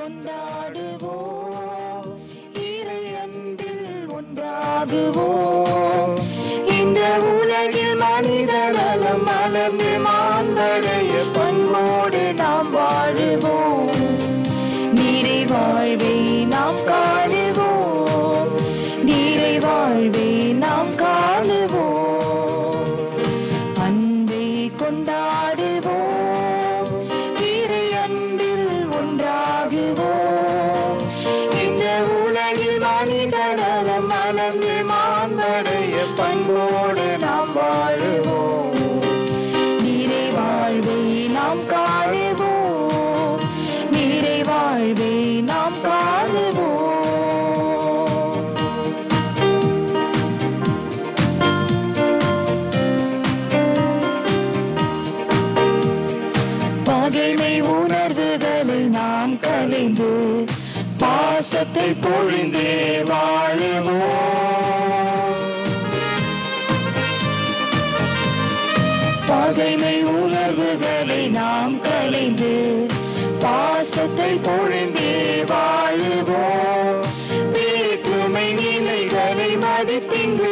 கொண்டாடுவோம் இறை அன்பில் ஒன்றாகுவோம் இந்த உலகில் மனித நலம் மலர்ந்து மாண்படைய பண்போடு நாம் வாழுவோம் நீரை வாழ்வை நாம் காணுவோம் நீரை வாழ்வை நாம் காணுவோம் அன்பை கொண்டாடுவோம் இறை அன்பில் ஒன்றாகுவோம் இந்த உலகில் மனித நலம் மலர்ந்து மாண்படைய பண்போடு நாம் வாழுவோம் நீரை வாழ்வை நாம் காணுவோம் நீரை வாழ்வை நாம் காணுவோம் பகைமை உணர்வுகளை நாம் கலைந்து பாசத்தை பொழிந்தே வாழுவோம் பகைமை உணர்வுகளை நாம் கலைந்து பாசத்தை பொழிந்தே வாழுவோம் வேற்றுமை நிலைகளை மதித்திங்கு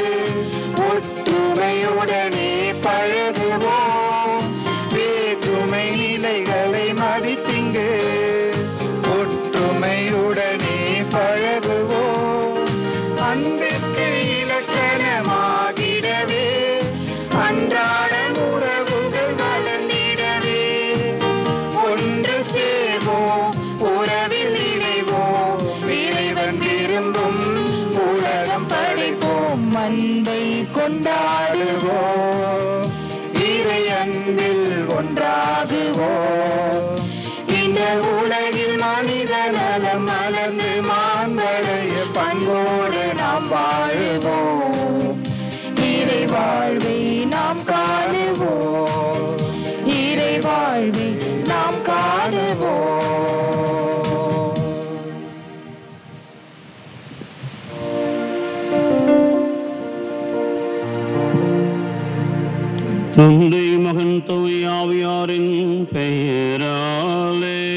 ஒற்றுமையுடனே பழகுவோம் வேற்றுமை நிலைகளை மதித்திங்கு ஒற்றுமையுடனே பழகுவோம் அன்பிற்கு இலக்கணமாகிடவே அன்றாட உறவுகள் வளர்ந்திடவே ஒன்று சேர்வோம் உறவில் இணைவோம் இறைவன் விரும்பும் உலகம் படைப்போம் அன்பை கொண்டாடுவோம் இறை அன்பில் ஒன்றாகுவோம் இந்த உலகில் மனித நலம் மலர்ந்து மாண்படைய பண்போடு நாம் வாழுவோம் இறை வாழ்வை நாம் காணுவோம் இறை வாழ்வை நாம் காணுவோம் தந்தை மகன் தூய் ஆவியாரின் பெயராலே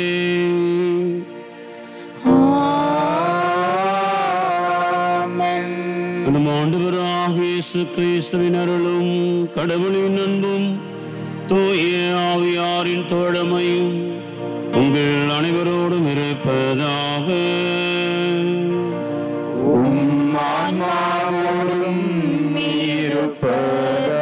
ஆமென் நம் ஆண்டவராக இயேசு கிறிஸ்துவின் அருளும் கடவுளின் அன்பும் தூய ஆவியாரின் தோழமையும் உங்கள் அனைவரோடும் இருப்பதாக உம் ஆன்மாவோடும் இருப்பதாக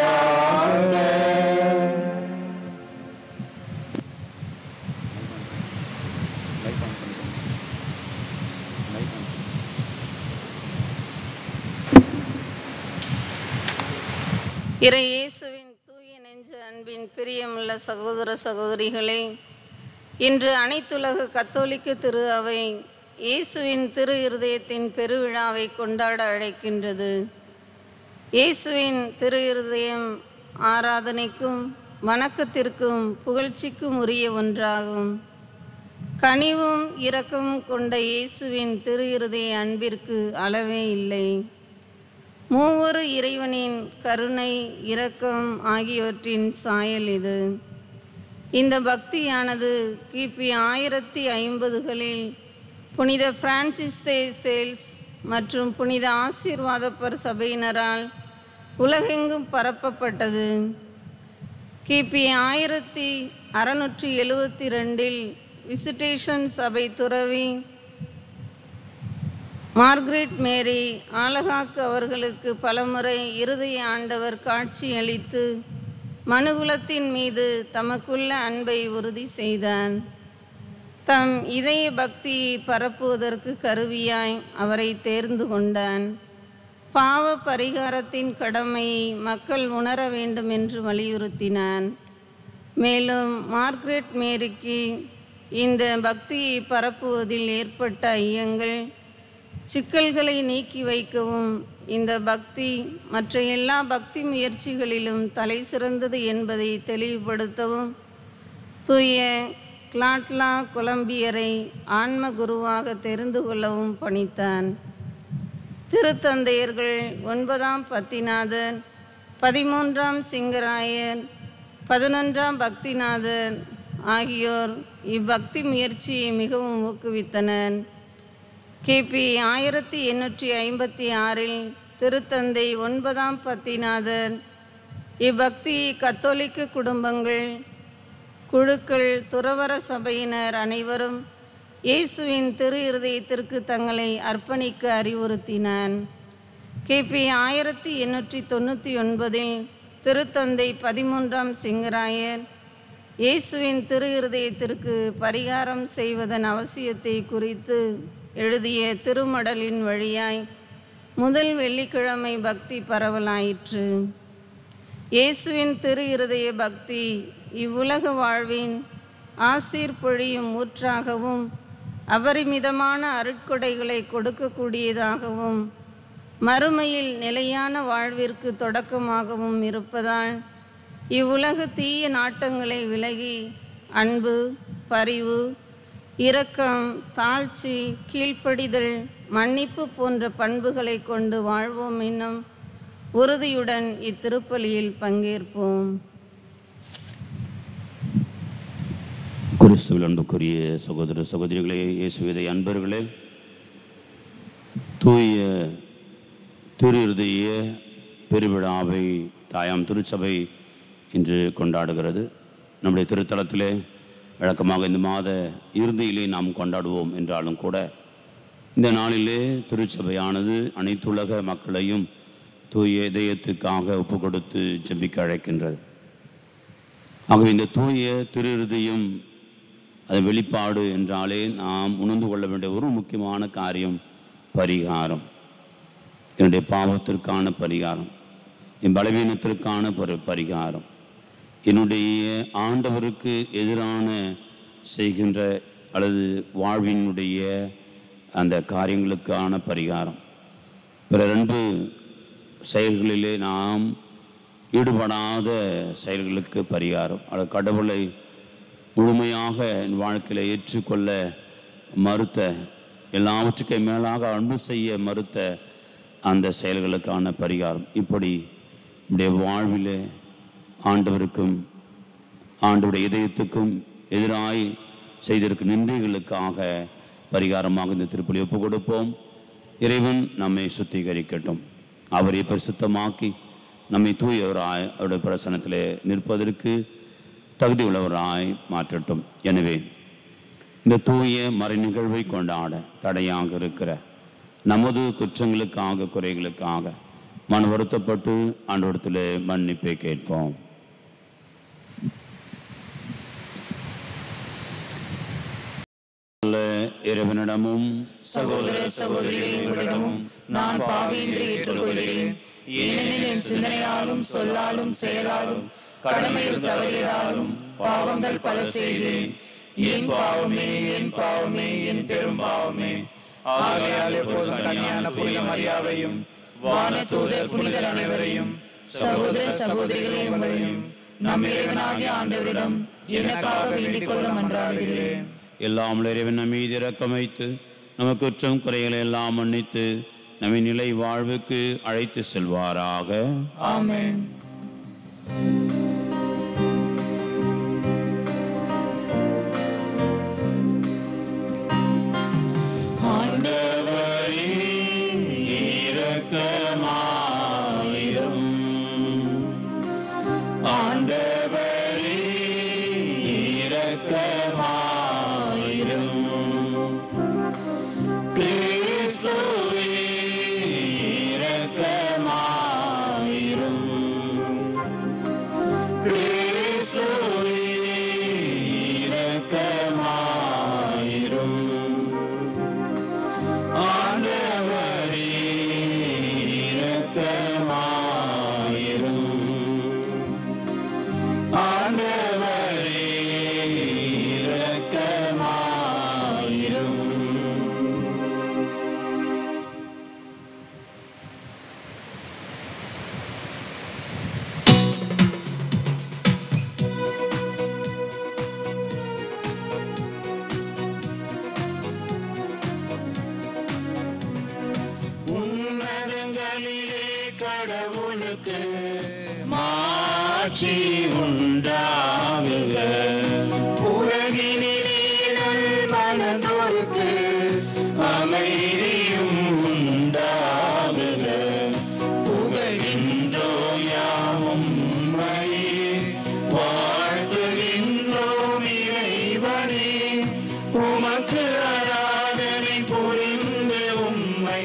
இறை இயேசுவின் தூய நெஞ்சு அன்பின் பிரியமுள்ள சகோதர சகோதரிகளே இன்று அனைத்துலக கத்தோலிக்க திரு அவை இயேசுவின் திரு இருதயத்தின் பெருவிழாவை கொண்டாட அழைக்கின்றது இயேசுவின் திரு இருதயம் ஆராதனைக்கும் வணக்கத்திற்கும் புகழ்ச்சிக்கும் உரிய ஒன்றாகும் கனிவும் இரக்கமும் கொண்ட இயேசுவின் திரு இருதய அன்பிற்கு அளவே இல்லை மூவொரு இறைவனின் கருணை இரக்கம் ஆகியவற்றின் சாயல் இது இந்த பக்தியானது கிபி ஆயிரத்தி ஐம்பதுகளில் புனித பிரான்சிஸ் தே சேல்ஸ் மற்றும் புனித ஆசீர்வாதப்பர் சபையினரால் உலகெங்கும் பரப்பப்பட்டது கிபி ஆயிரத்தி அறநூற்றி எழுவத்தி ரெண்டில் விசிட்டேஷன் சபை துறவி மார்க்ரெட் மேரி ஆலகாக் அவர்களுக்கு பலமுறை இருதய ஆண்டவர் காட்சியளித்து மனுகுலத்தின் மீது தமக்குள்ள அன்பை உறுதி செய்தான் தம் இதய பக்தியை பரப்புவதற்கு கருவியாய் அவரை தேர்ந்து கொண்டான் பாவ பரிகாரத்தின் கடமையை மக்கள் உணர வேண்டும் என்று வலியுறுத்தினான் மேலும் மார்க்ரெட் மேரிக்கு இந்த பக்தியை பரப்புவதில் ஏற்பட்ட ஐயங்கள் சிக்கல்களை நீக்கி வைக்கவும் இந்த பக்தி மற்ற எல்லா பக்தி முயற்சிகளிலும் தலை சிறந்தது என்பதை தெளிவுபடுத்தவும் தூய கிளாட்லா கொலம்பியரை ஆன்ம குருவாக தெரிந்து கொள்ளவும் பணித்தான் திருத்தந்தையர்கள் ஒன்பதாம் பத்திநாதன் பதிமூன்றாம் சிங்கராயர் பதினொன்றாம் பக்திநாதர் ஆகியோர் இப்பக்தி முயற்சியை மிகவும் ஊக்குவித்தனர் கிபி ஆயிரத்தி எண்ணூற்றி ஐம்பத்தி ஆறில் திருத்தந்தை ஒன்பதாம் பத்திநாதர் இப்பக்தியை கத்தோலிக்க குடும்பங்கள் குழுக்கள் துறவர சபையினர் அனைவரும் இயேசுவின் திரு இருதயத்திற்கு தங்களை அர்ப்பணிக்க அறிவுறுத்தினான் கிபி ஆயிரத்தி எண்ணூற்றி தொண்ணூற்றி ஒன்பதில் திருத்தந்தை பதிமூன்றாம் சிங்கராயர் இயேசுவின் திரு இருதயத்திற்கு பரிகாரம் செய்வதன் அவசியத்தை குறித்து எழுதிய திருமடலின் வழியாய் முதல் வெள்ளிக்கிழமை பக்தி பரவலாயிற்று இயேசுவின் திரு இருதய பக்தி இவ்வுலக வாழ்வின் ஆசீர் பொழியும் ஊற்றாகவும் அபரிமிதமான அருட்கொடைகளை கொடுக்கக்கூடியதாகவும் மறுமையில் நிலையான வாழ்விற்கு தொடக்கமாகவும் இருப்பதால் இவ்வுலக தீய நாட்டங்களை விலகி அன்பு பரிவு இரக்கம் தாழ்ச்சி கீழ்ப்படிதல் மன்னிப்பு போன்ற பண்புகளை கொண்டு வாழ்வோம் என்னும் உறுதியுடன் இத்திருப்பலியில் பங்கேற்போம் கிறிஸ்துவில் அன்புக்குரிய சகோதர சகோதரிகளே இயேசுவிதை அன்பர்களே தூய திரு இருதய பெருவிழாவை தாயாம் திருச்சபை இன்று கொண்டாடுகிறது நம்முடைய திருத்தலத்திலே வழக்கமாக இந்த மாத இறுதியிலே நாம் கொண்டாடுவோம் என்றாலும் கூட இந்த நாளிலே திருச்சபையானது அனைத்துலக மக்களையும் தூய இதயத்துக்காக ஒப்பு கொடுத்து ஜெபிக்க அழைக்கின்றது ஆகவே இந்த தூய திரு இருதயம் அது வெளிப்பாடு என்றாலே நாம் உணர்ந்து கொள்ள வேண்டிய ஒரு முக்கியமான காரியம் பரிகாரம் என்னுடைய பாவத்திற்கான பரிகாரம் என் பலவீனத்திற்கான பரி பரிகாரம் என்னுடைய ஆண்டவருக்கு எதிரான செய்கின்ற அல்லது வாழ்வினுடைய அந்த காரியங்களுக்கான பரிகாரம் பிற ரெண்டு செயல்களிலே நாம் ஈடுபடாத செயல்களுக்கு பரிகாரம் அல்லது கடவுளை முழுமையாக என் வாழ்க்கையில் ஏற்றுக்கொள்ள மறுத்த எல்லாவற்றுக்கும் மேலாக அன்பு செய்ய மறுத்த அந்த செயல்களுக்கான பரிகாரம் இப்படி நம்முடைய வாழ்விலே ஆண்டவருக்கும் ஆண்டவருடைய இதயத்துக்கும் எதிராய் செய்திருக்கும் நிந்தைகளுக்காக பரிகாரமாக இந்த திருப்பலி ஒப்பு கொடுப்போம் இறைவன் நம்மை சுத்திகரிக்கட்டும் அவரை பரிசுத்தமாக்கி நம்மை தூயவராய் அவருடைய பிரசனத்திலே நிற்பதற்கு தகுதி உள்ளவராய் மாற்றட்டும் எனவே இந்த தூய மறை நிகழ்வை கொண்டாட தடையாக இருக்கிற நமது குற்றங்களுக்காக குறைகளுக்காக மன வருத்தப்பட்டு ஆண்டோடத்தில் மன்னிப்பை கேட்போம் நல்ல இறைவனிடமும் சகோதர சகோதரிகளிடமும் நான் பாவியின்றி ஏற்றுக்கொள்கிறேன் ஏனெனில் என் சிந்தனையாலும் சொல்லாலும் செயலாலும் கடமையில் தவறியதாலும் பாவங்கள் பல செய்தேன் என் பாவமே என் பாவமே என் பெரும் பாவமே ஆகையால் எப்போதும் கன்னியான புனித மரியாதையும் வான தூதர் புனிதர் அனைவரையும் சகோதர சகோதரிகளை உங்களையும் நம் இறைவனாகிய ஆண்டவரிடம் எனக்காக வேண்டிக் கொள்ள மன்றாடுகிறேன் எல்லாம் இறைவன் நம்மை இறக்கம் வைத்து நமக்கு குற்றம் குறைகளை எல்லாம் மன்னித்து நம்மை நிலை வாழ்வுக்கு அழைத்து செல்வாராக ஆமென் ஆண்டவரே இரக்கமாயிரும் ஆண்டவரே இரக்கமாயிரும் கிறிஸ்துவே இரக்கமாயிரும் கிறிஸ்துவே இரக்கமாயிரும் ஆண்டவரே இரக்கமாயிரும் ஆண்டவரே இரக்கமாயிரும் உன்னதங்களிலே கடவுளுக்கு மாட்சி உண்டாகுக வாழ்வோருக்கு அமைதியும் உண்டாகுக புகழ்கின்றோம் யாவும் உம்மையே வாழ்த்துகின்றோம் இறைவனே உமக்கு ஆராதனை புரிந்து உம்மை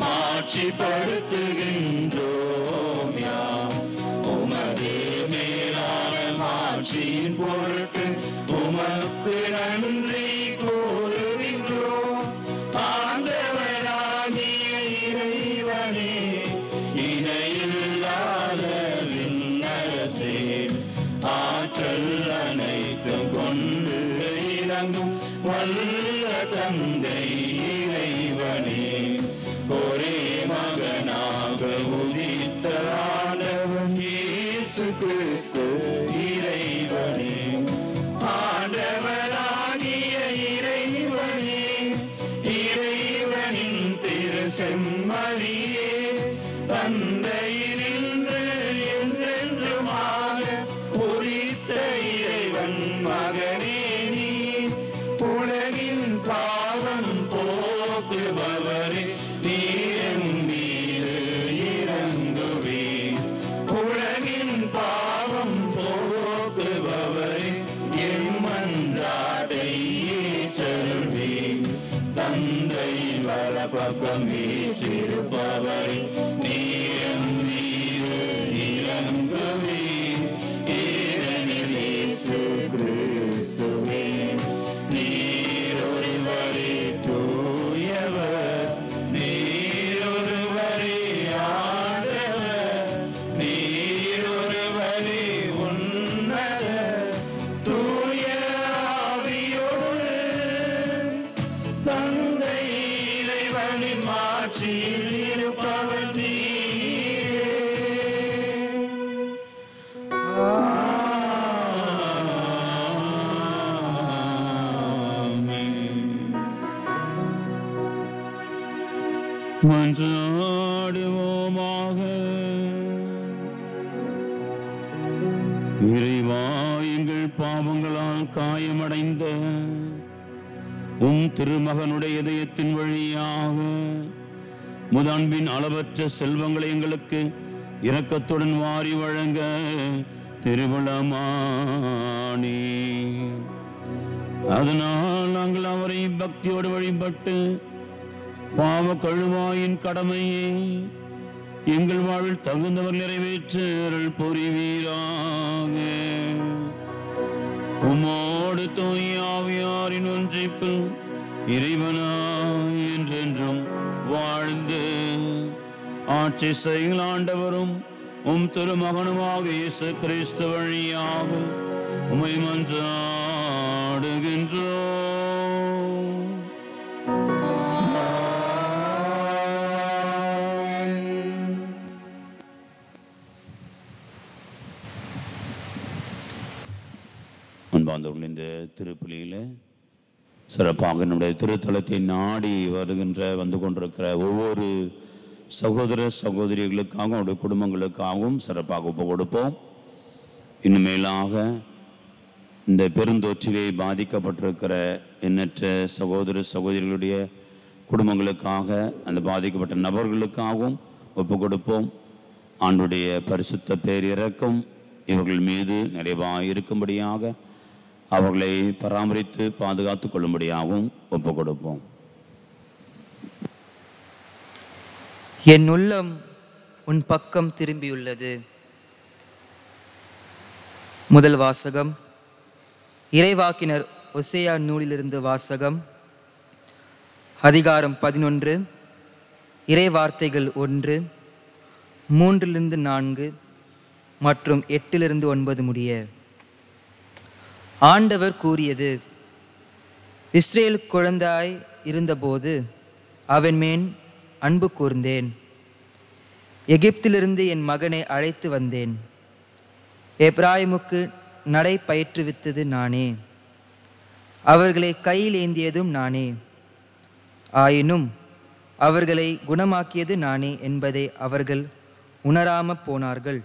மாட்சிப்படுத்துகின்றோம் யாம் உமது மேலான மாட்சியின் பொருட்டு உமக்கு நன்றி கூறுகின்றோம் ஆண்டவராகிய இறைவனே இணையில்லாத விண்ணரசே ஆற்றல் அனைத்தும் கொண்டு இறங்கும் வல்ல தந்தை இறைவனே ஒரே மகனாக உதித்த ஆண்டவன் இயேசு கிறிஸ்து இறைவனே ஆண்டவராகிய இறைவனே இறைவனின் திரு செம்மறியே தந்தையினின்று என்றென்றுமாக உரித்த இறைவன் மகனே நீ உலகின் பாவம் போக்குபவரே நீரும் மீது இறங்குவே உலகின் பாவம் போக்குபவரே எம்மன்றாட்டை ஏற்றருள்வே தந்தை வலப்பக்கம் வீற்றிருப்பவரே நீரும் மீது இறங்குவே ஏனெனில் இயேசு கிறிஸ்துவே நீர் ஒருவரே தூயவர் நீர் ஒருவரே ஆண்டவர் நீர் ஒருவரே உன்னத தூய ஆவியோடு தந்தை இறைவனின் மாட்சியில் இருப்பவர் நீரே மன்றாடுவோமாக இறைவா எங்கள் பாவங்களால் காயமடைந்த உம் திருமகனுடைய இதயத்தின் வழியாக முதன்பின் அளவற்ற செல்வங்களை எங்களுக்கு இரக்கத்துடன் வாரி வழங்க திருவிழமானே அதனால் நாங்கள் அவரை பக்தியோடு வழிபட்டு பாவ கழுவாயின் கடமையை எங்கள் வாழ்வில் தகுந்தவர் நிறைவேற்ற அருள் புரிவீராக உமோடு தூய ஆவியாரின் ஒன்றிப்பில் இறைவனாய் என்றென்றும் வாழ்ந்து ஆட்சி செய்கள் ஆண்டவரும் உம் திருமகனுமாக இயேசு கிறிஸ்து வழியாக உமை மன்றாடுகின்றோம் அன்பாந்தவர்கள் இந்த திருப்பலியில் சிறப்பாக நம்முடைய திருத்தலத்தை நாடி வருகின்ற வந்து கொண்டிருக்கிற ஒவ்வொரு சகோதர சகோதரிகளுக்காகவும் அவருடைய குடும்பங்களுக்காகவும் சிறப்பாக ஒப்பு கொடுப்போம் இன்னும் மேலாக இந்த பெருந்தொற்றிலே பாதிக்கப்பட்டிருக்கிற எண்ணற்ற சகோதர சகோதரிகளுடைய குடும்பங்களுக்காக அந்த பாதிக்கப்பட்ட நபர்களுக்காகவும் ஒப்பு கொடுப்போம் ஆண்டுடைய பரிசுத்த பேரிறக்கம் இவர்கள் மீது நிறைவாக இருக்கும்படியாக அவர்களை பராமரித்து பாதுகாத்துக் கொள்ளும்படியாகவும் ஒப்பு கொடுப்போம் என் உள்ளம் உன் பக்கம் திரும்பியுள்ளது முதல் வாசகம் இறைவாக்கினர் ஒசேயா நூலிலிருந்து வாசகம் அதிகாரம் பதினொன்று இறை வார்த்தைகள் ஒன்று மூன்றிலிருந்து நான்கு மற்றும் எட்டிலிருந்து ஒன்பது முடிய ஆண்டவர் கூறியது இஸ்ரேல் குழந்தாய் இருந்தபோது அவன் மேல் அன்பு கூர்ந்தேன் எகிப்திலிருந்து என் மகனை அழைத்து வந்தேன் எப்ராயிமுக்கு நடை பயிற்றுவித்தது நானே அவர்களை கையில் ஏந்தியதும் நானே ஆயினும் அவர்களை குணமாக்கியது நானே என்பதை அவர்கள் உணராமற் போனார்கள்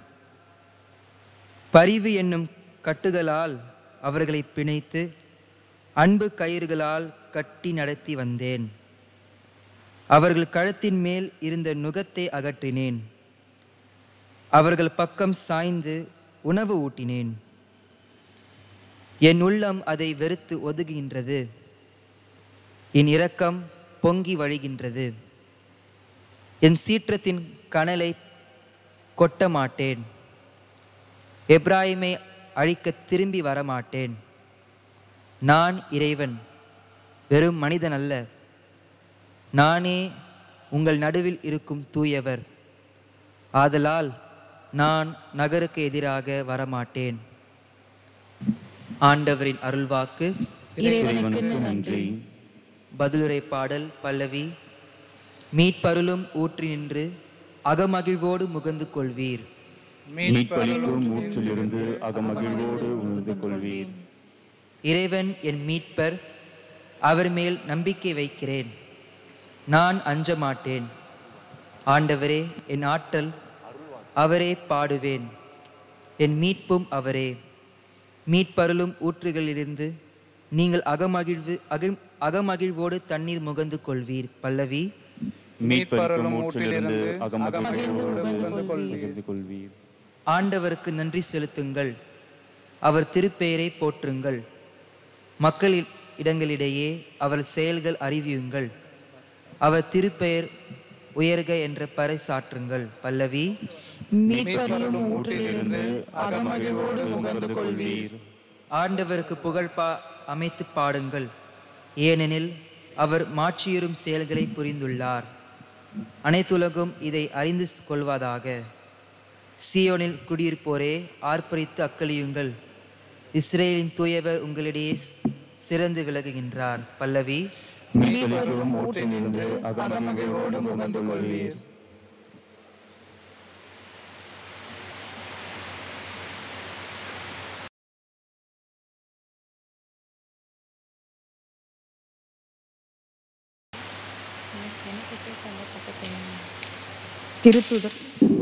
பரிவு என்னும் கட்டுகளால் அவர்களை பிணைத்து அன்பு கயிறுகளால் கட்டி நடத்தி வந்தேன் அவர்கள் கழுத்தின் மேல் இருந்த நுகத்தை அகற்றினேன் அவர்கள் பக்கம் சாய்ந்து உணவு ஊட்டினேன் என் உள்ளம் அதை வெறுத்து ஒதுங்குகின்றது என் இரக்கம் பொங்கி வழிகின்றது என் சீற்றத்தின் கனலை கொட்ட மாட்டேன் எப்ராயிமை அழிக்க திரும்பி வரமாட்டேன் நான் இறைவன் வெறும் மனிதன் அல்ல நானே உங்கள் நடுவில் இருக்கும் தூயவர் ஆதலால் நான் நகருக்கு எதிராக வரமாட்டேன் ஆண்டவரின் அருள்வாக்கு இறைவனுக்கு நன்றி பதிலுரை பாடல் பல்லவி மீட்பருளும் ஊற்றி நின்று அகமகிழ்வோடு முகந்து கொள்வீர் மீட்பளிக்கும் மூச்சிலிருந்து அகமகிழ்வோடு உணர்ந்து கொள்வீர் இறைவன் என் மீட்பர் அவர் மேல் நம்பிக்கை வைக்கிறேன் நான் அஞ்ச மாட்டேன் ஆண்டவரே என் ஆற்றல் அவரே பாடுவேன் என் மீட்பும் அவரே மீட்பருளும் ஊற்றுகளிலிருந்து நீங்கள் அகமகிழ்வு அகிழ் அகமகிழ்வோடு தண்ணீர் முகந்து கொள்வீர் பல்லவி மீட்பளிக்கும் மூச்சிலிருந்து அகமகிழ்வோடு உணர்ந்து கொள்வீர் ஆண்டவருக்கு நன்றி செலுத்துங்கள் அவர் திருப்பெயரை போற்றுங்கள் மக்கள் இடங்களிடையே அவர் செயல்கள் அறிவியுங்கள் அவர் திருப்பெயர் உயர்க என்ற பறை சாற்றுங்கள் பல்லவி மீட்பருளும் ஊற்றிலிருந்து அகமகிழ்வோடு முகந்து கொள்வீர் ஆண்டவருக்கு புகழ் பா அமைத்து பாடுங்கள் ஏனெனில் அவர் மாட்சியுறும் செயல்களை புரிந்துள்ளார் அனைத்துலகும் இதை அறிந்து கொள்வதாக சியோனில் குடியிருப்போரே ஆர்ப்பரித்து அக்களியுங்கள் இஸ்ரேலின் தூயவர் உங்களிடையே சிறந்து விலகுகின்றார் பல்லவி மீட்பளிக்கும் மூச்சிலிருந்து அகமகிழ்வோடு உணர்ந்து கொள்வீர் திருத்துதர்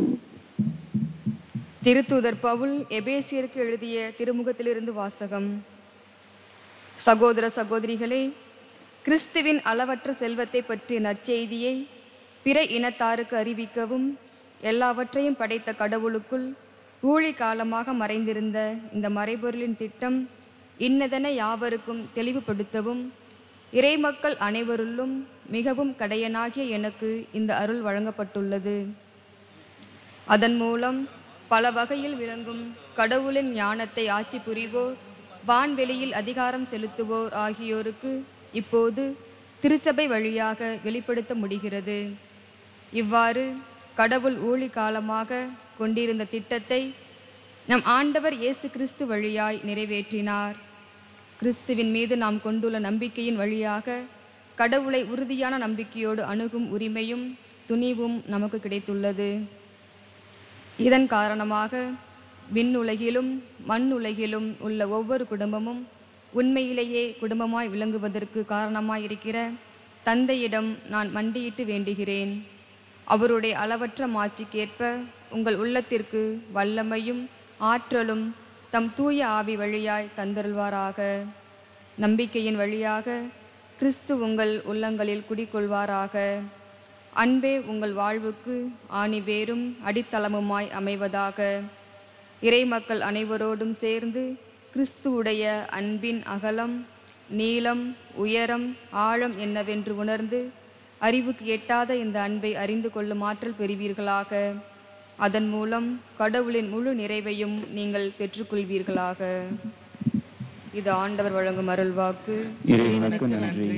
திருத்துதர் பவுல் எபேசியருக்கு எழுதிய திருமுகத்திலிருந்து வாசகம் சகோதர சகோதரிகளே கிறிஸ்துவின் அளவற்ற செல்வத்தை பற்றிய நற்செய்தியை பிற இனத்தாருக்கு அறிவிக்கவும் எல்லாவற்றையும் படைத்த கடவுளுக்குள் ஊழி காலமாக மறைந்திருந்த இந்த மறைபொருளின் திட்டம் இன்னதென யாவருக்கும் தெளிவுபடுத்தவும் இறைமக்கள் அனைவருள்ளும் மிகவும் கடையனாகிய எனக்கு இந்த அருள் வழங்கப்பட்டுள்ளது அதன் மூலம் பல வகையில் விளங்கும் கடவுளின் ஞானத்தை ஆட்சி புரிவோர் வான்வெளியில் அதிகாரம் செலுத்துவோர் ஆகியோருக்கு இப்போது திருச்சபை வழியாக வெளிப்படுத்த முடிகிறது இவ்வாறு கடவுள் ஊழி காலமாக கொண்டிருந்த திட்டத்தை நம் ஆண்டவர் இயேசு கிறிஸ்து வழியாய் நிறைவேற்றினார் கிறிஸ்துவின் மீது நாம் கொண்டுள்ள நம்பிக்கையின் வழியாக கடவுளை உறுதியான நம்பிக்கையோடு அணுகும் உரிமையும் துணிவும் நமக்கு கிடைத்துள்ளது இதன் காரணமாக விண்ணுலகிலும் மண்ணுலகிலும் உள்ள ஒவ்வொரு குடும்பமும் உண்மையிலேயே குடும்பமாய் விளங்குவதற்கு காரணமாயிருக்கிற தந்தையிடம் நான் மண்டியிட்டு வேண்டுகிறேன் அவருடைய அளவற்ற மாட்சிக்கேற்ப உங்கள் உள்ளத்திற்கு வல்லமையும் ஆற்றலும் தம் தூய ஆவி வழியாய் தந்தருள்வாராக நம்பிக்கையின் வழியாக கிறிஸ்து உங்கள் உள்ளங்களில் குடிகொள்வாராக அன்பே உங்கள் வாழ்வுக்கு ஆணிவேரும் அடித்தளமுமாய் அமைவதாக இறைமக்கள் அனைவரோடும் சேர்ந்து கிறிஸ்துவுடைய அன்பின் அகலம் நீளம் உயரம் ஆழம் என்னவென்று உணர்ந்து அறிவுக்கு எட்டாத இந்த அன்பை அறிந்து கொள்ளும் ஆற்றல் பெறுவீர்களாக அதன் மூலம் கடவுளின் முழு நிறைவையும் நீங்கள் பெற்றுக்கொள்வீர்களாக இது ஆண்டவர் வழங்கும் அருள்வாக்கு இறைவனுக்கு நன்றி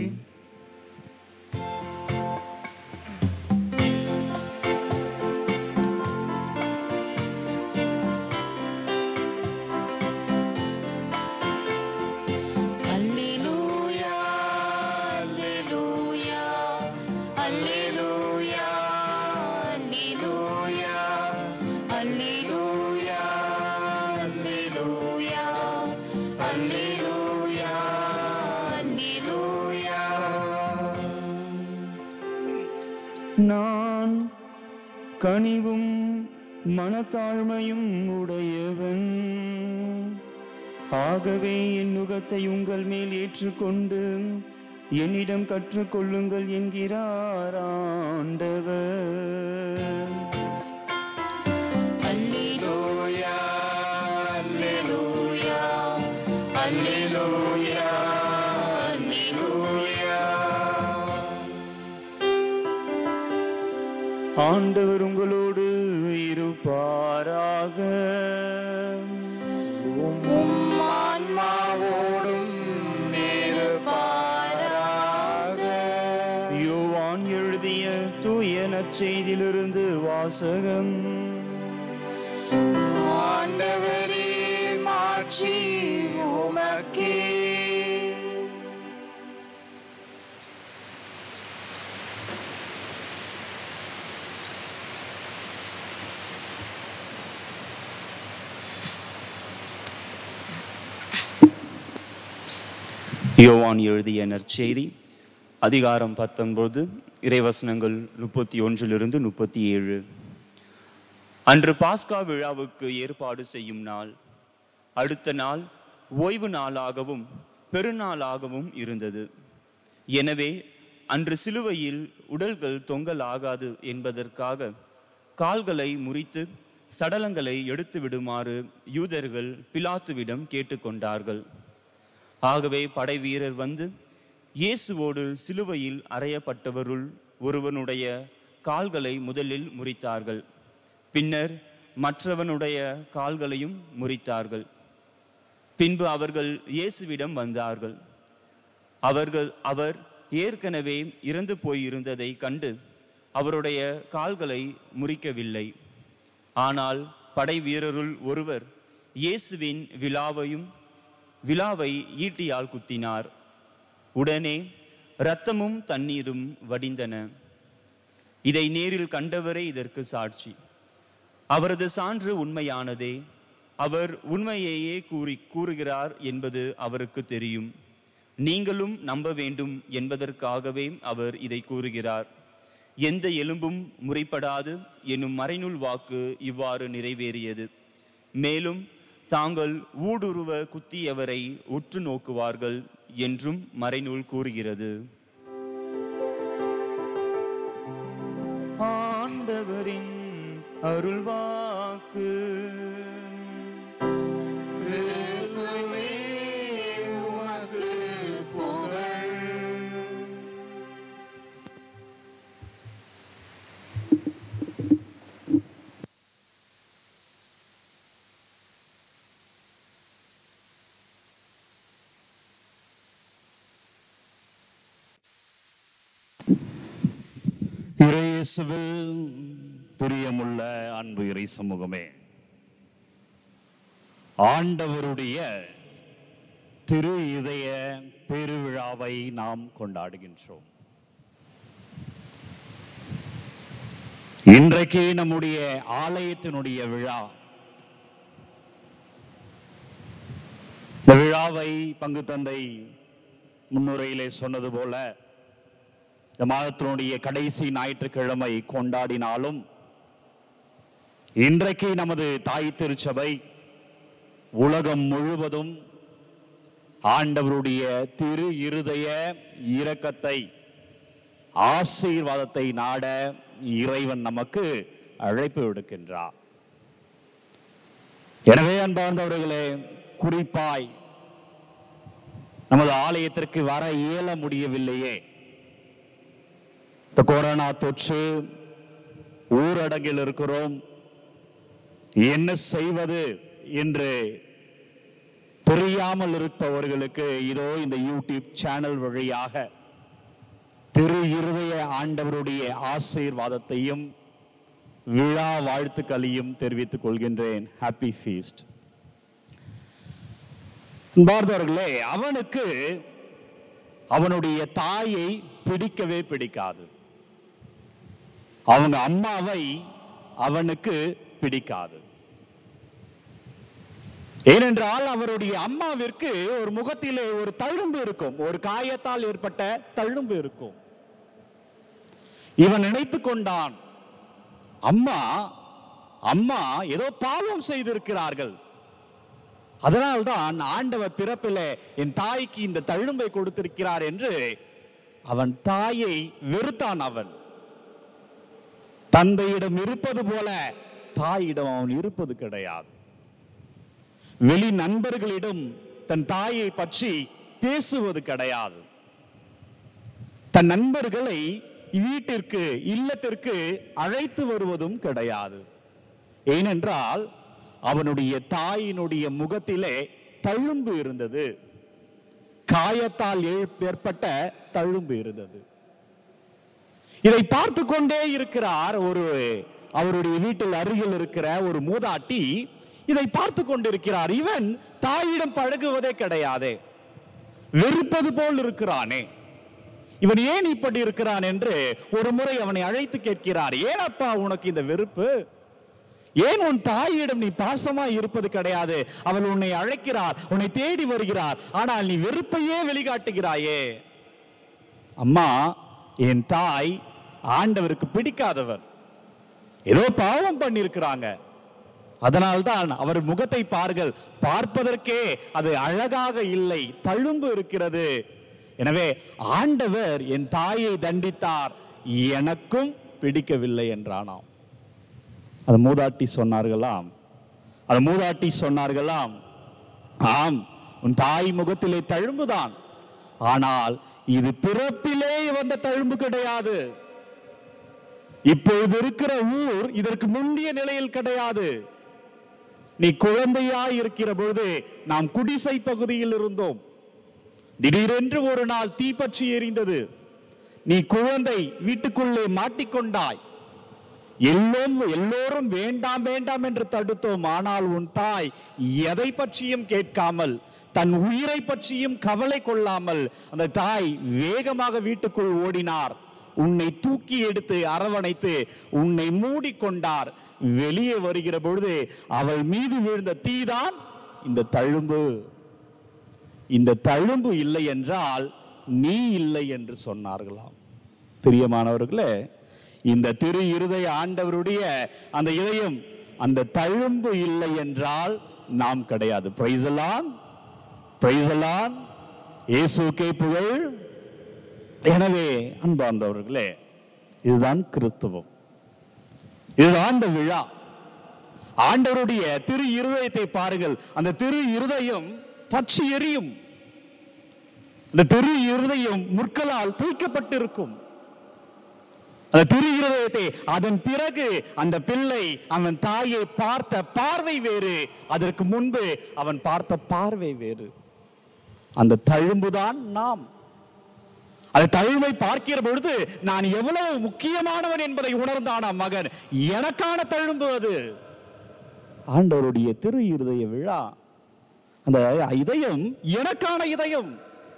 அல்லேலூயா அல்லேலூயா அல்லேலூயா அல்லேலூயா அல்லேலூயா அல்லேலூயா அல்லேலூயா அல்லேலூயா நான் கனிவும் மனத்தாழ்மையும் உடையவன் ஆகவே என் நுகத்தை உங்கள் மேல் ஏற்றுக்கொண்டு என்னிடம் கற்றுக்கொள்ளுங்கள் என்கிறார் ஆண்டவர் அல்லேலூயா அல்லேலூயா அல்லேலூயா அல்லேலூயா ஆண்டவர் உங்களோடு இருப்பாராக உம் ஆன்மாவோடும் இருப்பாராக யோவான் எழுதிய தூய நற்செய்தியிலிருந்து வாசகம் ஆண்டவரே மாட்சி உமக்கே யோவான் எழுதிய நற்செய்தி அதிகாரம் பத்தொன்பது இறைவசனங்கள் முப்பத்தி ஒன்றிலிருந்து முப்பத்தி ஏழு அன்று பாஸ்கா விழாவுக்கு ஏற்பாடு செய்யும் நாள் அடுத்த நாள் ஓய்வு நாளாகவும் பெருநாளாகவும் இருந்தது எனவே அன்று சிலுவையில் உடல்கள் தொங்கலாகாது என்பதற்காக கால்களை முறித்து சடலங்களை எடுத்து விடுமாறு யூதர்கள் பிலாத்துவிடம் கேட்டுக்கொண்டார்கள் ஆகவே படை வீரர் வந்து இயேசுவோடு சிலுவையில் அறையப்பட்டவருள் ஒருவனுடைய கால்களை முதலில் முறித்தார்கள் பின்னர் மற்றவனுடைய கால்களையும் முறித்தார்கள் பின்பு அவர்கள் இயேசுவிடம் வந்தார்கள் அவர்கள் அவர் ஏற்கனவே இறந்து போயிருந்ததை கண்டு அவருடைய கால்களை முறிக்கவில்லை ஆனால் படை வீரருள் ஒருவர் இயேசுவின் விழாவையும் விழாவை ஈட்டியால் குத்தினார் உடனே இரத்தமும் தண்ணீரும் வடிந்தன இதை நேரில் கண்டவரே இதற்கு சாட்சி அவரது சான்று உண்மையானதே அவர் உண்மையையே கூறி கூறுகிறார் என்பது அவருக்கு தெரியும் நீங்களும் நம்ப வேண்டும் என்பதற்காகவே அவர் இதை கூறுகிறார் எந்த எலும்பும் முறைப்படாது எனும் மறைநூல் வாக்கு இவ்வாறு நிறைவேறியது மேலும் தாங்கள் ஊடுருவ குத்தியவரை உற்று நோக்குவார்கள் என்றும் மறைநூல் கூறுகிறது ஆண்டவரின் அருள்வாக்கு கிறிஸ்துவே உமக்கு புகழ் இறையேசுவில் பிரியமுள்ள அன்பு இறை சமூகமே ஆண்டவருடைய திரு இதய பெருவிழாவை நாம் கொண்டாடுகின்றோம் இன்றைக்கு நம்முடைய ஆலயத்தினுடைய விழா இந்த விழாவை பங்கு தந்தை முன்னுரையிலே சொன்னது போல இந்த மாதத்தினுடைய கடைசி ஞாயிற்றுக்கிழமை கொண்டாடினாலும் இன்றைக்கு நமது தாய் திருச்சபை உலகம் முழுவதும் ஆண்டவருடைய திரு இருதய இரக்கத்தை ஆசீர்வாதத்தை நாட இறைவன் நமக்கு அழைப்பு விடுக்கின்றார் எனவே அன்பார்ந்தவர்களே குறிப்பாய் நமது ஆலயத்திற்கு வர இயல முடியவில்லையே இந்த கொரோனா தொற்று ஊரடங்கில் இருக்கிறோம் என்ன செய்வது என்று தெரியாமல் இருப்பவர்களுக்கு இதோ இந்த யூடியூப் சேனல் வழியாக திரு இருதய ஆண்டவருடைய ஆசீர்வாதத்தையும் விழா வாழ்த்துக்களையும் தெரிவித்துக் கொள்கின்றேன் ஹாப்பி ஃபீஸ்ட் பார்ந்தவர்களே அவனுக்கு அவனுடைய தாயை பிடிக்கவே பிடிக்காது அவங்க அம்மாவை அவனுக்கு பிடிக்காது ஏனென்றால் அவருடைய அம்மாவிற்கு ஒரு முகத்திலே ஒரு தழும்பு இருக்கும் ஒரு காயத்தால் ஏற்பட்ட தழும்பு இருக்கும் இவன் நினைத்துக் கொண்டான் அம்மா அம்மா ஏதோ பாவம் செய்திருக்கிறார்கள் அதனால்தான் ஆண்டவர் பிறப்பிலே என் தாய்க்கு இந்த தழும்பை கொடுத்திருக்கிறார் என்று அவன் தாயை வெறுத்தான் அவன் தந்தையிடம் இருப்பது போல தாயிடம் அவன் இருப்பது கிடையாது வெளி நண்பர்களிடம் தன் தாயை பற்றி பேசுவது கிடையாது தன் நண்பர்களை வீட்டிற்கு இல்லத்திற்கு அழைத்து வருவதும் கிடையாது ஏனென்றால் அவனுடைய தாயினுடைய முகத்திலே தழும்பு இருந்தது காயத்தால் ஏ- ஏற்பட்ட தழும்பு இருந்தது இதை பார்த்து கொண்டே இருக்கிறார் ஒரு அவருடைய வீட்டில் அருகில் இருக்கிற ஒரு மூதாட்டி இதை பார்த்து கொண்டிருக்கிறார் இவன் தாயிடம் பழகுவதே கிடையாதே வெறுப்பது போல் இருக்கிறானே இவன் ஏன் இப்படி இருக்கிறான் என்று ஒரு முறை அவனை அழைத்து கேட்கிறார் ஏன் அப்பா உனக்கு இந்த வெறுப்பு ஏன் உன் தாயிடம் நீ பாசமா இருப்பது கிடையாது அவள் உன்னை அழைக்கிறார் உன்னை தேடி வருகிறார் ஆனால் நீ வெறுப்பையே வெளிக்காட்டுகிறாயே அம்மா என் தாய் ஆண்டவருக்கு பிடிக்காதவர் ஏதோ பாவம் பண்ணியிருக்கிறாங்க அதனால்தான் அவர் முகத்தை பார்கள் பார்ப்பதற்கே அது அழகாக இல்லை தழும்பு இருக்கிறது எனவே ஆண்டவர் என் தாயை தண்டித்தார் எனக்கும் பிடிக்கவில்லை என்றானாம் அது மூதாட்டி சொன்னார்களாம் அது மூதாட்டி சொன்னார்களாம் ஆம் உன் தாய் முகத்திலே தழும்புதான் ஆனால் இது பிறப்பிலே வந்த தழும்பு கிடையாது இப்பொழுது இருக்கிற ஊர் இதற்கு முந்திய நிலையில் கிடையாது நீ குழந்தையாய் இருக்கிற பொழுது நாம் குடிசை பகுதியில் இருந்தோம் திடீரென்று ஒரு நாள் தீப்பற்றி எரிந்தது நீ குழந்தை வீட்டுக்குள்ளே மாட்டிக்கொண்டாய் எல்லோரும் எல்லோரும் வேண்டாம் வேண்டாம் என்று தடுத்தோம் ஆனால் உன் தாய் எதை பற்றியும் கேட்காமல் தன் உயிரை பற்றியும் கவலை கொள்ளாமல் அந்த தாய் வேகமாக வீட்டுக்குள் ஓடினார் உன்னை தூக்கி எடுத்து அரவணைத்து உன்னை மூடிக்கொண்டார் வெளியே வருகிற பொழுது அவள் மீது விழுந்த தீதான் இந்த தழும்பு இந்த தழும்பு இல்லை என்றால் நீ இல்லை என்று சொன்னார்களாம் பிரியமானவர்களே இந்த திரு இருதய ஆண்டவருடைய அந்த இதயம் அந்த தழும்பு இல்லை என்றால் நாம் கிடையாது பிரைசலான் பிரைசலான் இயேசுக்கே புகழ் எனவே அன்பார்ந்தவர்களே இதுதான் கிறிஸ்துவம் இதுதான் இந்த விழா ஆண்டவருடைய திரு இருதயத்தை பாருங்கள் அந்த திரு இருதயம் பற்றி எரியும் அந்த திரு இருதயம் முற்களால் தூக்கப்பட்டிருக்கும் அந்த திரு இருதயத்தை அதன் பிறகு அந்த பிள்ளை அவன் தாயை பார்த்த பார்வை வேறு அதற்கு முன்பு அவன் பார்த்த பார்வை வேறு அந்த தழும்புதான் நாம் அந்த தழுமை பார்க்கிற பொழுது நான் எவ்வளவு முக்கியமானவன் என்பதை உணர்ந்தானா மகன் எனக்கான தழும்பு அது ஆண்டவருடைய திரு இருதய விழா அந்த இதயம் எனக்கான இதயம்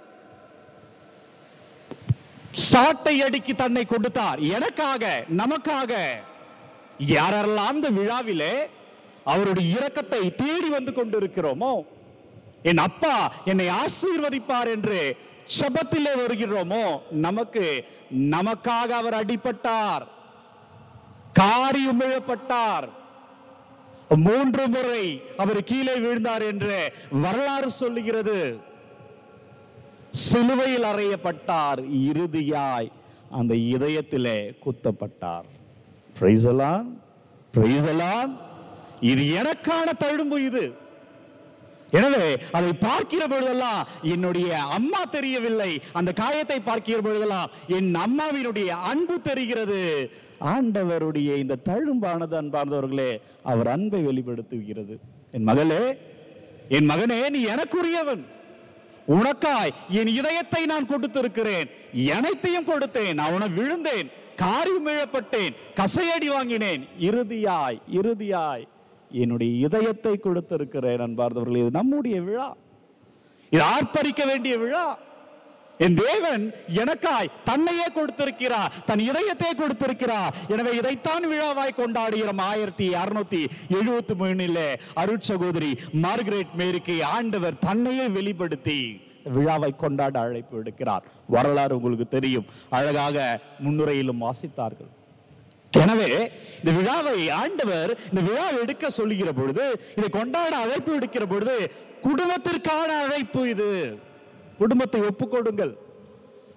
சாட்டை அடிக்கி தன்னை கொடுத்தார் எனக்காக நமக்காக யாரெல்லாம் இந்த விழாவிலே அவருடைய இரக்கத்தை தேடி வந்து கொண்டிருக்கிறோமோ என் அப்பா என்னை ஆசீர்வதிப்பார் என்று சபத்திலே வருகிறோமோ நமக்கு நமக்காக அவர் அடிபட்டார் காரியம் விழப்பட்டார் மூன்று முறை அவர் கீழே விழுந்தார் என்று வரலாறு சொல்லுகிறது சிலுவையில் அறையப்பட்டார் இறுதியாய் அந்த இதயத்திலே குத்தப்பட்டார் பிரைசலான் பிரைசலான் இது எனக்கான தழும்பு இது எனவே அதை பார்க்கிற பொழுதெல்லாம் என்னுடைய அம்மா தெரியவில்லை அந்த காயத்தை பார்க்கிற பொழுதெல்லாம் என் அம்மாவினுடைய அன்பு தெரிகிறது ஆண்டவருடைய இந்த தழும்பானது அன்பார்ந்தவர்களே அவர் அன்பை வெளிப்படுத்துகிறது என் மகளே என் மகனே நீ எனக்குரியவன் உனக்காய் என் இதயத்தை நான் கொடுத்திருக்கிறேன் அனைத்தையும் கொடுத்தேன் நான் உன விழுந்தேன் காரியம் இழப்பட்டேன் கசையடி வாங்கினேன் இறுதியாய் இறுதியாய் என்னுடைய இதயத்தை கொடுத்திருக்கிறேன் அன்பார்ந்தவர்களே இது நம்முடைய விழா இது ஆர்ப்பரிக்க வேண்டிய விழா என் தேவன் எனக்காய் தன்னையே கொடுத்திருக்கிறார் தன் இதயத்தை கொடுத்திருக்கிறார் எனவே இதைத்தான் விழாவாய் கொண்டாடுகிறோம் ஆயிரத்தி அறுநூத்தி எழுபத்தி மூணிலே அருட்சகோதரி மார்கரெட் மேரிக்கு ஆண்டவர் தன்னையே வெளிப்படுத்தி விழாவை கொண்டாட அழைப்பு எடுக்கிறார் வரலாறு உங்களுக்கு தெரியும் அழகாக முன்னுரையிலும் வாசித்தார்கள் எனவே இந்த விழாவை ஆண்டவர் இந்த விழா எடுக்க சொல்லுகிற பொழுது இதை கொண்டாட அழைப்பு எடுக்கிற பொழுது குடும்பத்திற்கான அழைப்பு இது குடும்பத்தை ஒப்புக்கொடுங்கள்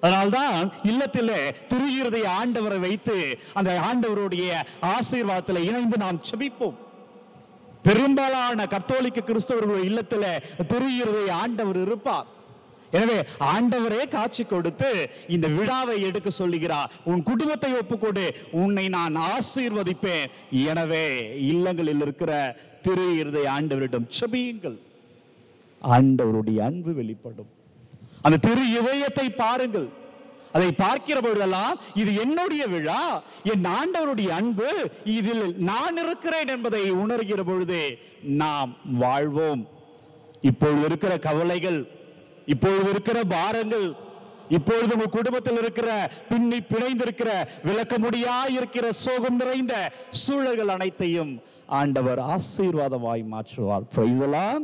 அதனால்தான் இல்லத்திலே திருயிருதை ஆண்டவரை வைத்து அந்த ஆண்டவருடைய ஆசீர்வாதத்தில் இணைந்து நாம் செபிப்போம் பெரும்பாலான கத்தோலிக்க கிறிஸ்தவர்கள் இல்லத்துல திருயிருதை ஆண்டவர் இருப்பார் எனவே ஆண்டவரே காட்சி கொடுத்து இந்த விழாவை எடுக்க சொல்லுகிறார் உன் குடும்பத்தை ஒப்புக்கொடு உன்னை நான் ஆசீர்வதிப்பேன் எனவே இல்லங்களில் இருக்கிற திரு இருதை ஆண்டவரிடம் செபியுங்கள் ஆண்டவருடைய அன்பு வெளிப்படும் அந்த திரு இதயத்தை பாருங்கள் அதை பார்க்கிற பொழுதெல்லாம் இது என்னுடைய விழா என் ஆண்டவருடைய அன்பு இதில் நான் இருக்கிறேன் என்பதை உணர்கிற பொழுது நாம் வாழ்வோம் இப்பொழுது இருக்கிற கவலைகள் இப்பொழுது இருக்கிற பாரங்கள் இப்பொழுது உங்க குடும்பத்தில் இருக்கிற பின்னி பிணைந்திருக்கிற விளக்க முடியா இருக்கிற சோகம் நிறைந்த சூழல்கள் அனைத்தையும் ஆண்டவர் ஆசீர்வாதமாய் மாற்றுவார் பிரைசலாம்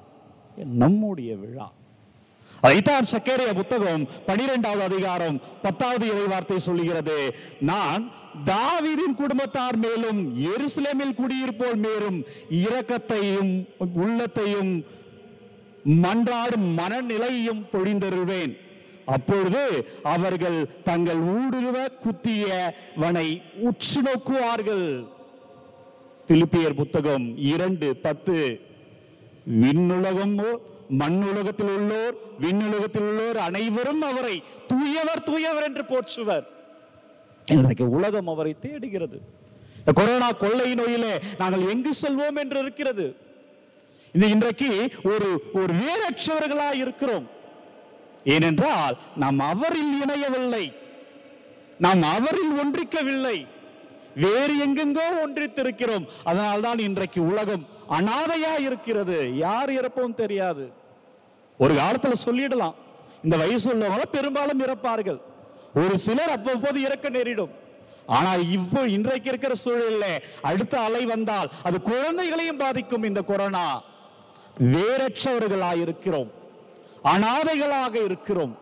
நம்முடைய விழா அதைத்தான் சக்கேரிய புத்தகம் பனிரெண்டாவது அதிகாரம் பத்தாவது இறைவார்த்தை சொல்லுகிறது நான் தாவீதின் குடும்பத்தார் மேலும் எருசலேமில் குடியிருப்போர் மேலும் இரக்கத்தையும் உள்ளத்தையும் மன்றாடும் மனநிலையும் பொழிந்தருவேன் அப்பொழுது அவர்கள் தங்கள் ஊடுருவ குத்தியவனை உற்று நோக்குவார்கள் பிலிப்பியர் புத்தகம் இரண்டு பத்து விண்ணுலகம் மண்ணுலகத்தில் உள்ளோர் விண்ணுலகத்தில் உள்ளோர் அனைவரும் அவரை தூயவர் தூயவர் என்று போற்றுவர் இன்றைக்கு உலகம் அவரை தேடுகிறது இந்த கொரோனா கொள்ளை நோயிலே நாங்கள் எங்கு செல்வோம் என்று இருக்கிறது இந்த இன்றைக்கு ஒரு ஒரு வேறற்றவர்களாய் இருக்கிறோம் ஏனென்றால் நாம் அவரில் இணையவில்லை நாம் அவரில் ஒன்றிக்கவில்லை வேறு எங்கெங்கோ ஒன்றித்திருக்கிறோம் அதனால்தான் இன்றைக்கு உலகம் அனாதையா இருக்கிறது யார் இறப்போம் தெரியாது ஒரு காலத்துல சொல்லிடலாம் இந்த வயசு உள்ளவங்க பெரும்பாலும் இறப்பார்கள் ஒரு சிலர் அவ்வப்போது இறக்க நேரிடும் ஆனால் இப்போ இன்றைக்கு இருக்கிற சூழலில் அடுத்த அலை வந்தால் அது குழந்தைகளையும் பாதிக்கும் இந்த கொரோனா வேறற்றவர்களாக இருக்கிறோம் அனாதைகளாக இருக்கிறோம்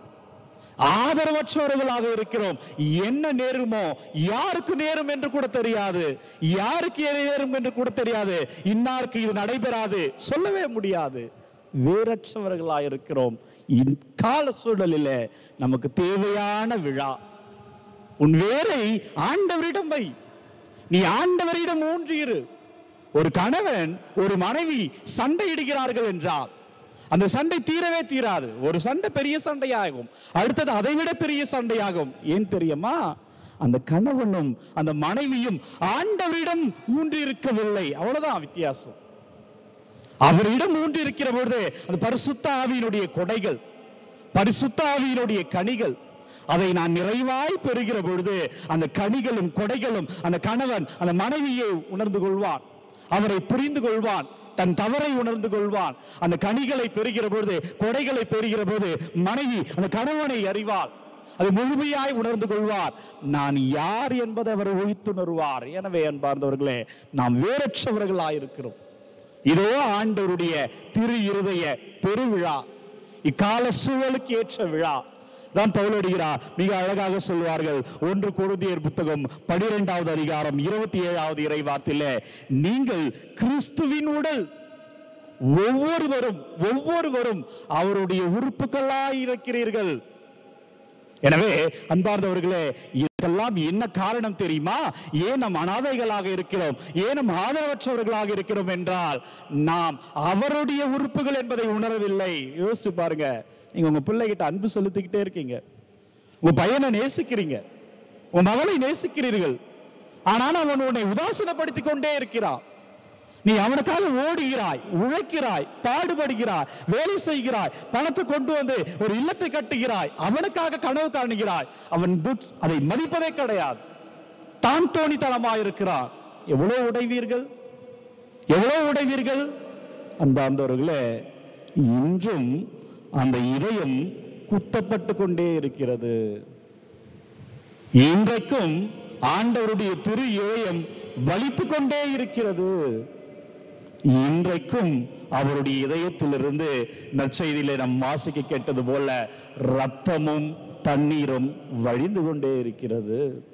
ஆதரவற்றவர்களாக இருக்கிறோம் என்ன நேருமோ யாருக்கு நேரும் என்று கூட தெரியாது யாருக்கு எது நேரும் என்று கூட தெரியாது இன்னாருக்கு இது நடைபெறாது சொல்லவே முடியாது வேறற்றவர்களாக இருக்கிறோம் இக்கால சூழலில் நமக்கு தேவையான விழா உன் வேரை ஆண்டவரிடம் வை நீ ஆண்டவரிடம் ஊன்றியிரு ஒரு கணவன் ஒரு மனைவி சண்டையிடுகிறார்கள் என்றால் அந்த சண்டை தீரவே தீராது ஒரு சண்டை பெரிய சண்டையாகும் அடுத்தது அதை விட பெரிய சண்டையாகும் ஏன் தெரியுமா அந்த கணவனும் அந்த மனைவியும் ஆண்டவரிடம் ஊன்றி இருக்கவில்லை அவ்வளவுதான் வித்தியாசம் அவரிடம் ஊன்றி இருக்கிற பொழுது அந்த பரிசுத்த ஆவியினுடைய கொடைகள் பரிசுத்த ஆவியினுடைய கனிகள் அதை நான் நிறைவாய் பெறுகிற பொழுது அந்த கனிகளும் கொடைகளும் அந்த கணவன் அந்த மனைவியை உணர்ந்து கொள்வான் அவரை புரிந்து கொள்வான் தன் தவறை உணர்ந்து கொள்வான் அந்த கனிகளை பெறுகிற பொழுது கொடைகளை பெறுகிற போது மனைவி அந்த கணவனை அறிவாள் அதை முழுமையாய் உணர்ந்து கொள்வார் நான் யார் என்பதை அவர் ஒழித்துணர்வார் எனவே அன்பார்ந்தவர்களே நாம் வேறற்றவர்களாய் இருக்கிறோம் இதோ ஆண்டவருடைய திரு இருதய பெருவிழா இக்கால சூழலுக்கு ஏற்ற விழா தான் பவுலடிகிறார் மிக அழகாக சொல்வார்கள் ஒன்று கொருந்தியர் புத்தகம் பனிரெண்டாவது அதிகாரம் இருபத்தி ஏழாவது இறைவாத்திலே நீங்கள் கிறிஸ்துவின் உடல் ஒவ்வொருவரும் ஒவ்வொருவரும் அவருடைய உறுப்புகளாய் இருக்கிறீர்கள் எனவே அன்பார்ந்தவர்களே இதெல்லாம் என்ன காரணம் தெரியுமா ஏன் நாம் அனாதைகளாக இருக்கிறோம் ஏன் நாம் ஆதரவற்றவர்களாக இருக்கிறோம் என்றால் நாம் அவருடைய உறுப்புகள் என்பதை உணரவில்லை யோசிச்சு பாருங்க நீங்க உங்க பிள்ளைகிட்ட அன்பு செலுத்திக்கிட்டே இருக்கீங்க உங்க பையனை நேசிக்கிறீங்க உங்க மகளை நேசிக்கிறீர்கள் ஆனால் அவன் உன்னை உதாசீனப்படுத்திக் கொண்டே இருக்கிறான் நீ அவனுக்காக ஓடுகிறாய் உழைக்கிறாய் பாடுபடுகிறாய் வேலை செய்கிறாய் பணத்தை கொண்டு வந்து ஒரு இல்லத்தை கட்டுகிறாய் அவனுக்காக கனவு காணுகிறாய் அவன் புத்- அதை மதிப்பதே கிடையாது தான் தோணித்தனமாக இருக்கிறான் எவ்வளவு உடைவீர்கள் எவ்வளவு உடைவீர்கள் அன்பார்ந்தவர்களே இன்றும் அந்த இதயம் குத்தப்பட்டு கொண்டே இருக்கிறது இன்றைக்கும் ஆண்டவருடைய திரு இதயம் வலித்துக் கொண்டே இருக்கிறது இன்றைக்கும் அவருடைய இதயத்திலிருந்து நற்செய்தியிலே நாம் வாசிக்க கேட்டது போல ரத்தமும் தண்ணீரும் வழிந்து கொண்டே இருக்கிறது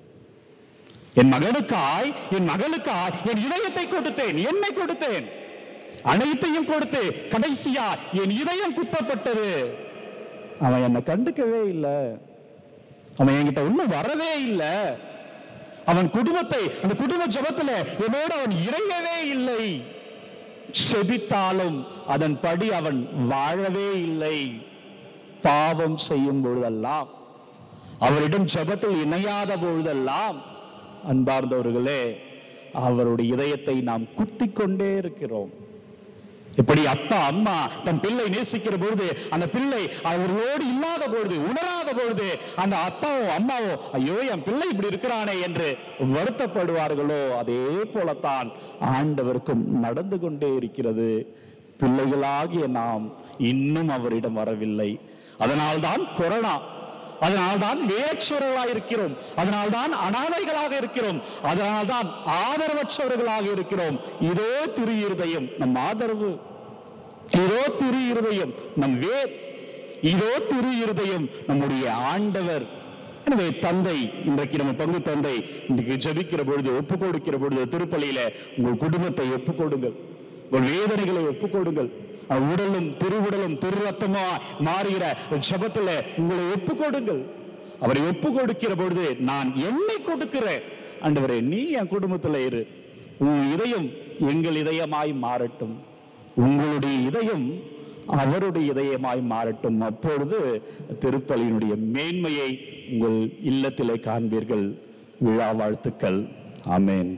என் மகனுக்காய் என் மகளுக்காய் என் இதயத்தை கொடுத்தேன் என்னை கொடுத்தேன் அனைத்தையும் கொடுத்து கடைசியா என் இதயம் குத்தப்பட்டது அவன் என்னை கண்டுக்கவே இல்லை அவன் என்கிட்ட இன்னும் வரவே இல்லை அவன் குடும்பத்தை அந்த குடும்ப ஜபத்துல என்னோட அவன் இறையவே இல்லை செபித்தாலும் அதன்படி அவன் வாழவே இல்லை பாவம் செய்யும் பொழுதெல்லாம் அவரிடம் ஜபத்தில் இணையாத பொழுதெல்லாம் அன்பார்ந்தவர்களே அவருடைய இதயத்தை நாம் குத்திக் கொண்டே இருக்கிறோம் எப்படி அப்பா அம்மா தன் பிள்ளை நேசிக்கிற பொழுது அந்த பிள்ளை அவர்களோடு இல்லாத பொழுது உணராத பொழுது அந்த அப்பாவோ அம்மாவோ ஐயோ என் பிள்ளை இப்படி இருக்கிறானே என்று வருத்தப்படுவார்களோ அதே போலத்தான் ஆண்டவருக்கும் நடந்து கொண்டே இருக்கிறது பிள்ளைகளாகிய நாம் இன்னும் அவரிடம் வரவில்லை அதனால்தான் கொரோனா அதனால்தான் வேற்றவர்களாக இருக்கிறோம் அதனால்தான் அனாதைகளாக இருக்கிறோம் அதனால்தான் ஆதரவற்றவர்களாக இருக்கிறோம் இதோ திரு இருதயம் நம் ஆதரவு இதோ திரு இருதயம் நம் வேர் இதோ திரு இருதயம் நம்முடைய ஆண்டவர் எனவே தந்தை இன்றைக்கு நம்ம பங்கு தந்தை இன்றைக்கு ஜெபிக்கிற பொழுது ஒப்பு கொடுக்கிற பொழுது திருப்பலியில உங்கள் குடும்பத்தை ஒப்பு கொடுங்கள் உங்கள் வேதனைகளை ஒப்பு கொடுங்கள் அஹ் உடலும் திருவுடலும் திரு ரத்தமா மாறுகிற ஜபத்துல உங்களை ஒப்பு கொடுங்கள் அவரை ஒப்பு கொடுக்கிற பொழுது நான் என்னை கொடுக்கிறேன் ஆண்டவரே நீ என் குடும்பத்துல இரு உன் இதயம் எங்கள் இதயமாய் மாறட்டும் உங்களுடைய இதயம் அவருடைய இதயமாய் மாறட்டும் அப்பொழுது திருப்பலியினுடைய மேன்மையை உங்கள் இல்லத்திலே காண்பீர்கள் விழா வாழ்த்துக்கள் ஆமென்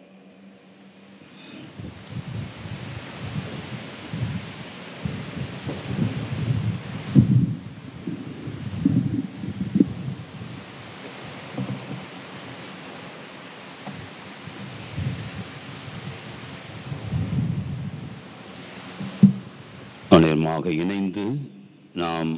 அனைவருமாக இணைந்து நாம்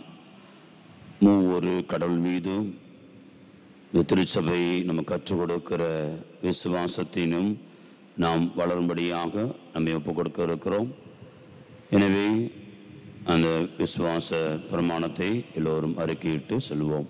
மூவொரு கடவுள் மீது இந்த திருச்சபை நம்ம கற்றுக் கொடுக்கிற விசுவாசத்தினும் நாம் வளரும்படியாக நம்மை ஒப்புக் கொடுக்க இருக்கிறோம் எனவே அந்த விசுவாச பிரமாணத்தை எல்லோரும் அறிக்கையிட்டு செல்வோம்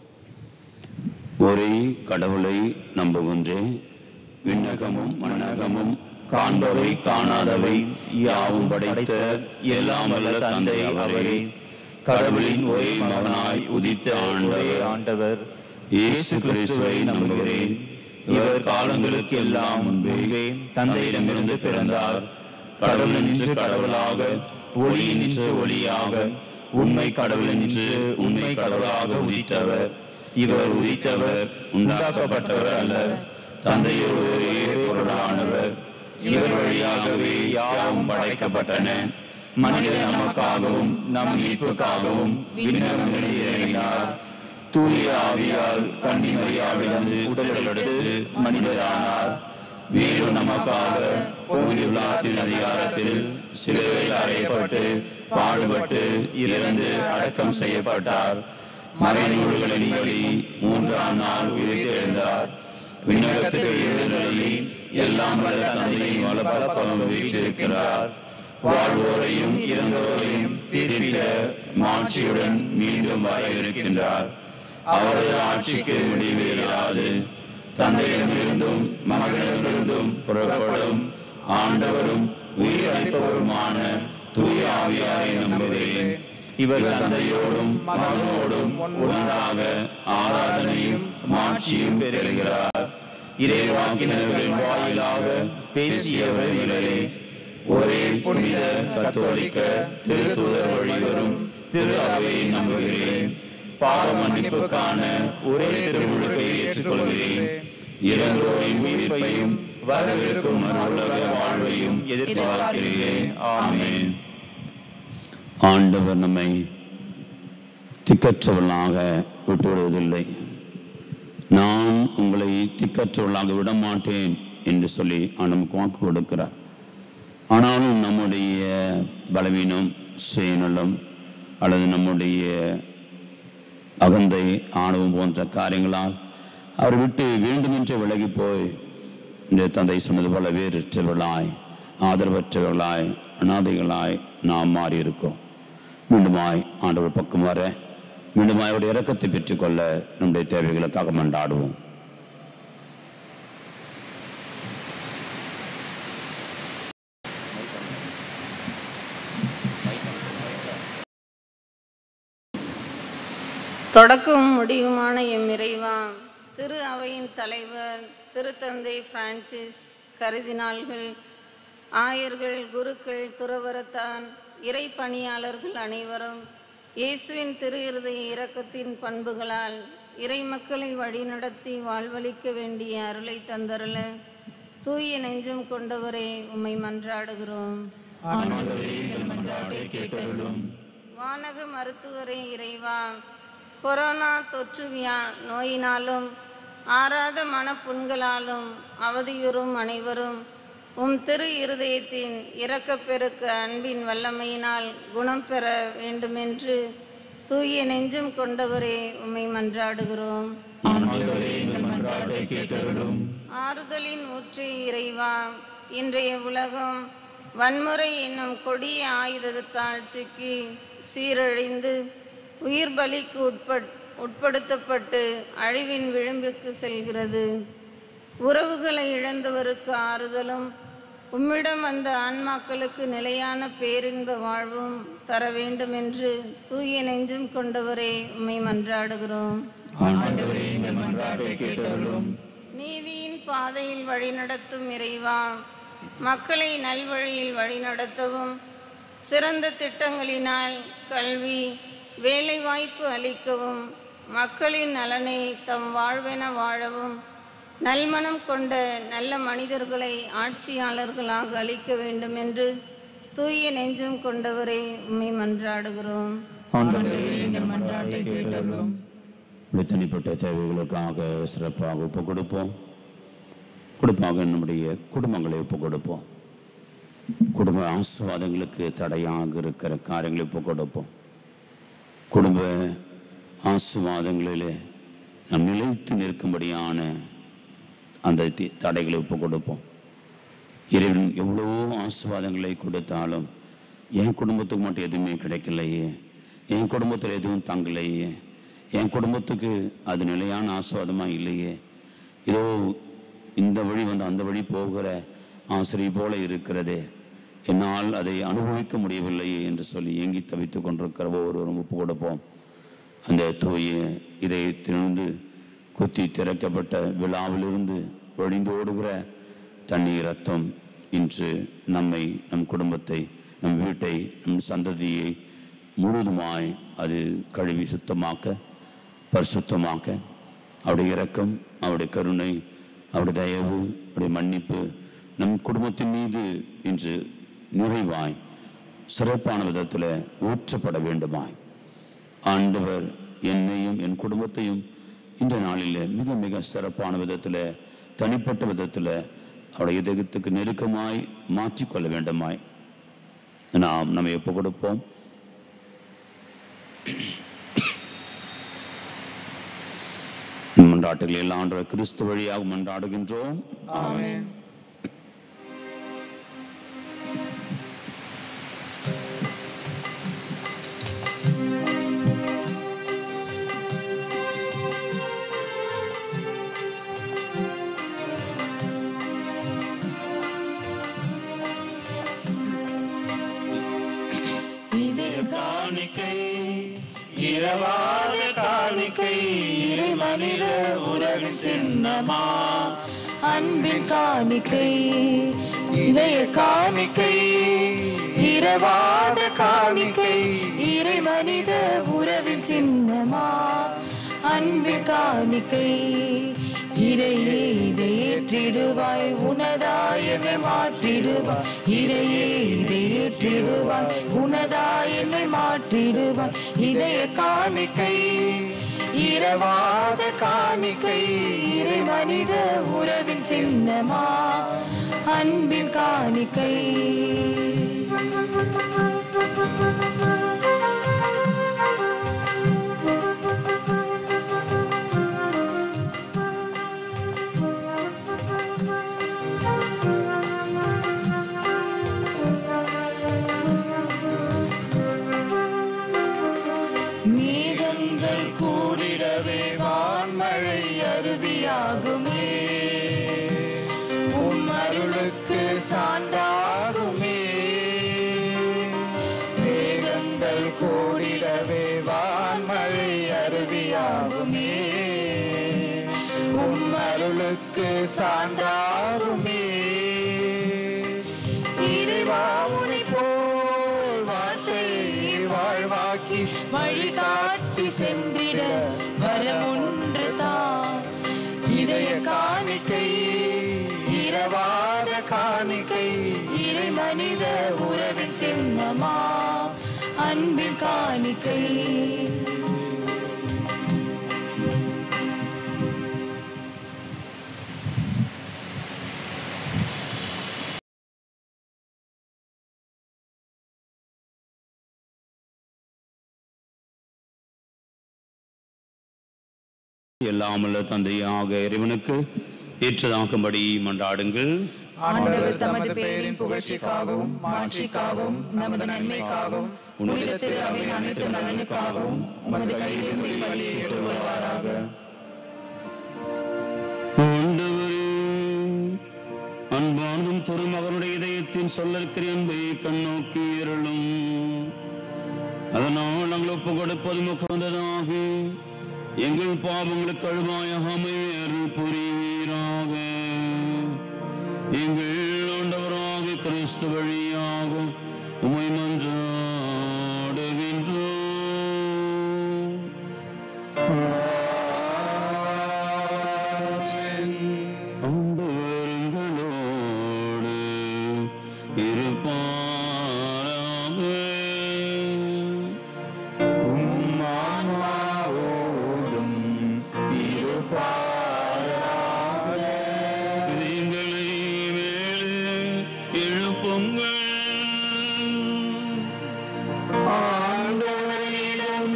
ஒரே கடவுளை நம்புகின்றேன் விண்ணகமும் மண்ணகமும் காண்பவை காணாதவை யாவும் படைத்த எல்லாம் வல்ல தந்தை அவரே கடவுளின் ஒரே மகனாய் உதித்த ஆண்டவர் ஆண்டவர் இயேசு கிறிஸ்துவை நம்புகிறேன் இவர் காலங்களுக்கு எல்லாம் முன்பே தந்தையிடமிருந்து பிறந்தார் கடவுள் நின்று கடவுளாக ஒளி நின்று ஒளியாக உண்மை கடவுள் நின்று உண்மை கடவுளாக உதித்தவர் இவர் உதித்தவர் உண்டாக்கப்பட்டவர் அல்ல தந்தையோடு ஒரே பொருளானவர் இவர் வழியாகவே யாவும் படைக்கப்பட்டன மனிதன் நமக்காகவும் நம் மீட்புக்காகவும் விண்ணகங்களில் இறங்கினார் தூய ஆவியால் கன்னிமரியாவிலிருந்து உடலெடுத்து மனிதரானார் மேலும் நமக்காக போதியுள்ளாத்தின் அதிகாரத்தில் சிலுவையில் அறையப்பட்டு பாடுபட்டு இறந்து அடக்கம் செய்யப்பட்டார் மறைநூல்களின் வழி மூன்றாம் நாள் உயிர்த்தெழுந்தார் விண்ணகத்துக்கு எழுந்தருளி எல்லாம் வல்ல தந்தையின் வலப்பக்கம் வீற்றிருக்கிறார் வாழ்வோரையும் இறந்தோரையும் தீர்ப்பிட மாட்சியுடன் மீண்டும் வர இருக்கின்றார் அவரது ஆட்சிக்கு முடிவு இராது தந்தையிடமிருந்தும் மகனிடமிருந்தும் புறப்படும் ஆண்டவரும் உயிரளிப்பவருமான தூய ஆவியாரை நம்புகிறேன் இவர் தந்தையோடும் மகனோடும் ஒன்றாக ஆராதனையும் மாட்சியும் பெறுகிறார் இறைவாக்கினர்களின் வாயிலாக பேசியவர் இவரே ஒரே புனித கத்தோலிக்க திருத்துதர் வழிவரும் திரு அவையை நம்புகிறேன் பாவ மன்னிப்புக்கான ஒரே திருமுழுக்கை ஏற்றுக்கொள்கிறேன் இறந்தோரின் உயிர்ப்பையும் வரவிருக்கும் மறுவுலக வாழ்வையும் எதிர்பார்க்கிறேன் ஆமென் ஆண்டவர் நம்மை திக்கற்றவர்களாக விட்டுவிடுவதில்லை நான் உங்களை திக்கற்றவர்களாக விட மாட்டேன் என்று சொல்லி நமக்கு வாக்கு கொடுக்கிறார் ஆனாலும் நம்முடைய பலவீனம் சுயநலம் அல்லது நம்முடைய அகந்தை ஆணவம் போன்ற காரியங்களால் அவர் விட்டு வேண்டுமென்று விலகி போய் இந்த தந்தை சொன்னது போல வேறற்றவர்களாய் ஆதரவற்றவர்களாய் அனாதைகளாய் நாம் மாறியிருக்கோம் மீண்டுமாய் ஆண்டவர் பக்கம் வர மீண்டுமாய் அவருடைய இரக்கத்தை பெற்றுக்கொள்ள நம்முடைய தேவைகளுக்காக மன்றாடுவோம் தொடக்கமும் முடிவுமான எம் இறைவா திரு அவையின் தலைவர் திருத்தந்தை பிரான்சிஸ் கருதினாள்கள் ஆயர்கள் குருக்கள் துறவரத்தான் இறை பணியாளர்கள் அனைவரும் இயேசுவின் திரு இருதய இரக்கத்தின் பண்புகளால் இறை மக்களை வழிநடத்தி வாழ்வளிக்க வேண்டிய அருளை தந்தருள தூய நெஞ்சம் கொண்டவரே உம்மை மன்றாடுகிறோம் வானக மருத்துவரே இறைவா கொரோனா தொற்று வியா நோயினாலும் ஆறாத மனப்புண்களாலும் அவதியுறும் அனைவரும் உம் திரு இருதயத்தின் இரக்கப்பெருக்க அன்பின் வல்லமையினால் குணம் பெற வேண்டுமென்று தூய நெஞ்சம் கொண்டவரே உம்மை மன்றாடுகிறோம் ஆறுதலின் ஊற்றே இறைவா இன்றைய உலகம் வன்முறை என்னும் கொடிய ஆயுதத்தால் சிக்கி சீரழிந்து உயிர் பலிக்கு உட்பட் உட்படுத்தப்பட்டு அழிவின் விளிம்புக்கு செல்கிறது உறவுகளை இழந்தவருக்கு ஆறுதலும் உம்மிடம் வந்த ஆன்மாக்களுக்கு நிலையான பேரின்ப வாழ்வும் தர வேண்டும் என்று தூய நெஞ்சம் கொண்டவரே உம்மை மன்றாடுகிறோம் நீதியின் பாதையில் வழிநடத்தும் இறைவா மக்களை நல்வழியில் வழிநடத்தவும் சிறந்த திட்டங்களினால் கல்வி வேலைவாய்ப்பு அளிக்கவும் மக்களின் நலனை தம் வாழ்வென வாழவும் நல்மனம் கொண்ட நல்ல மனிதர்களை ஆட்சியாளர்களாக அளிக்க வேண்டும் என்று தூய நெஞ்சம் கொண்டவரை உம்மை மன்றாடுகிறோம் இப்படி தனிப்பட்ட தேவைகளுக்காக சிறப்பாக ஒப்பு கொடுப்போம் கொடுப்பாக நம்முடைய குடும்பங்களை ஒப்பு கொடுப்போம் குடும்ப ஆசிர்வாதங்களுக்கு தடையாக இருக்கிற காரியங்களை ஒப்பு கொடுப்போம் குடும்ப ஆசிர்வாதங்களிலே நாம் நிலைத்து நிற்கும்படியான அந்த தி- தடைகளை ஒப்பு கொடுப்போம் இறைவன் எவ்வளவோ ஆசிர்வாதங்களை கொடுத்தாலும் என் குடும்பத்துக்கு மட்டும் எதுவுமே கிடைக்கலையே என் குடும்பத்தில் எதுவும் தங்கலையே என் குடும்பத்துக்கு அது நிலையான ஆசிர்வாதமாக இல்லையே இதோ இந்த வழி வந்து அந்த வழி போகிற ஆசிரியை போல இருக்கிறதே என்னால் அதை அனுபவிக்க முடியவில்லையே என்று சொல்லி ஏங்கி தவித்துக் கொண்டிருக்கிற ஒவ்வொருவரும் ஒப்பு கொடுப்போம் அந்த தூய இதயத்திலிருந்து குத்தி திறக்கப்பட்ட விழாவிலிருந்து வழிந்தோடுகிற தண்ணீர் ரத்தம் இன்று நம்மை நம் குடும்பத்தை நம் வீட்டை நம் சந்ததியை முழுவதுமாய் அது கழுவி சுத்தமாக்க பரிசுத்தமாக்க அவருடைய இரக்கம் அவருடைய கருணை அவருடைய தயவு அவருடைய மன்னிப்பு நம் குடும்பத்தின் மீது இன்று நிறைவாய் சிறப்பான விதத்தில் ஊற்றப்பட வேண்டுமாய் ஆண்டவர் என்னையும் என் குடும்பத்தையும் இந்த நாளில் மிக மிக சிறப்பான விதத்தில் தனிப்பட்ட விதத்தில் அவருடைய இதயத்துக்கு நெருக்கமாய் மாற்றிக்கொள்ள வேண்டுமாய் நாம் நம்ம எப்போ கொடுப்போம் மன்றாட்டுகள் எல்லாம் ஆண்டவர் கிறிஸ்து வழியாக மன்றாடுகின்றோம் காணிக்கை இரவாத காணிக்கை இறை மனித உறவின் சின்னமா அன்பின் காணிக்கை இதய காணிக்கை இரவாத காணிக்கை இறை மனித உறவின் சின்னமா அன்பின் காணிக்கை இறையே இதை ஏற்றிடுவாய் உனதாய் என்னை மாற்றிடுவாய் இறையே இதை ஏற்றிடுவாய் உனதாய் என்னை மாற்றிடுவாய் இதய காணிக்கை இரவாத காணிக்கை இறை மனித உறவின் சின்னமா அன்பின் காணிக்கை மேகங்கள் கூடிடவே வான்மழை அருவியாகுமே உம் அருளுக்கு சான்றாகுமே மேகங்கள் கூடிடவே வான்மழை அருவியாகுமே உமக்கு சான்றாகுமே இறைவா உனை போல் வார்த்தையை வாழ்வாக்கி வழிகாட்டி சென்றிட வரமொன்று தான் இதய காணிக்கை இரவாத காணிக்கை இறை மனித உறவின் சின்னமா அன்பின் காணிக்கை எல்லாமல்ல தந்தையாக இறைவனுக்கு ஏற்றதாகும்படி மன்றாடுங்கள் ஆண்டவர் தமது பெயரின் புகழ்ச்சிக்காகவும் மாட்சிக்காகவும் நமது நன்மைக்காகவும் புனித திரு அவையின் அனைத்து நலனுக்காகவும் உமது கையிலிருந்து பலியை ஏற்று வருவாராக ஆண்டவரே, அன்பார்ந்தும் திருமகனுடைய இதயத்தின் சொல்லற்கிற அன்பை கண்ணோக்கி இருளும் அதனால் நாங்கள் ஒப்பு கொடுப்பது முகந்ததாக எங்கள் பாவங்களுக்கு அழுவாயாக அமையர் புரிவீராக எங்கள் ஆண்டவராக கிறிஸ்து வழியாக உமை மன்றாடுகின்றோம் ஆண்டவர்களோடு இருப்பாராக ஆன்மாவோடும் எங்களை மேலே எழுப்புங்கள் ஆண்டவரிடம்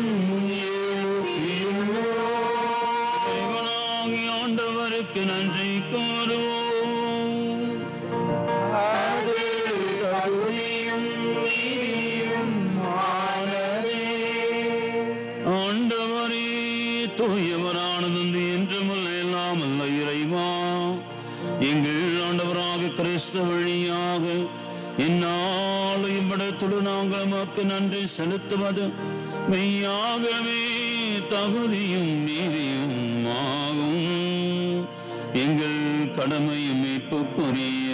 தேவனாகிய ஆண்டவருக்கு நன்றி கூறுவோம் அது தகுதியும் நீதியும் ஆனதே ஆண்டவரே தூயவரானது என்றுமல்ல எல்லாம் அல்ல இறைவா எங்கள் ஆண்டவராக கிறிஸ்து வழியாக இந்நாளும் இவ்விடத்துடு நாங்கள் உமக்கு நன்றி செலுத்துவது மெய்யாகவே தகுதியும் நீதியும் ஆகும் எங்கள் கடமையும் மீட்புக்குரிய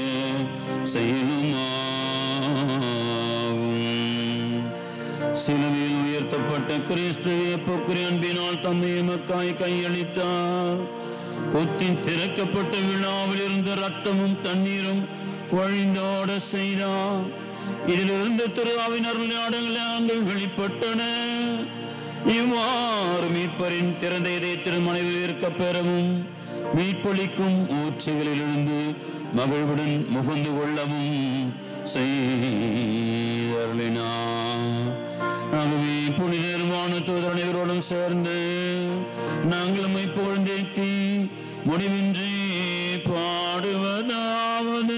செயலுமாகும் சிலுவையில் உயர்த்தப்பட்ட கிறிஸ்துவை போக்குரிய அன்பினால் தம்மை எமக்காய் கையளித்தார் கொத்தி திறக்கப்பட்ட விழாவில் இருந்த ரத்தமும் தண்ணீரும் வழிந்தோட செய்தார் இதிலிருந்து திரு அவினர் நாடங்கள் வெளிப்பட்டன இவ்வாறு மீட்பரின் திறந்த இதய திருமனைவில் இருக்க பெறவும் மீட்பளிக்கும் ஊற்றுகளிலிருந்து மகிழ்வுடன் முகந்து கொள்ளவும் செய்தருளினார் ஆகவே புனிதர் வானத்தோர் அனைவரோடும் சேர்ந்து நாங்கள் உம்மை புகழ்ந்தேத்தி முடிவின்றி பாடுவதாவது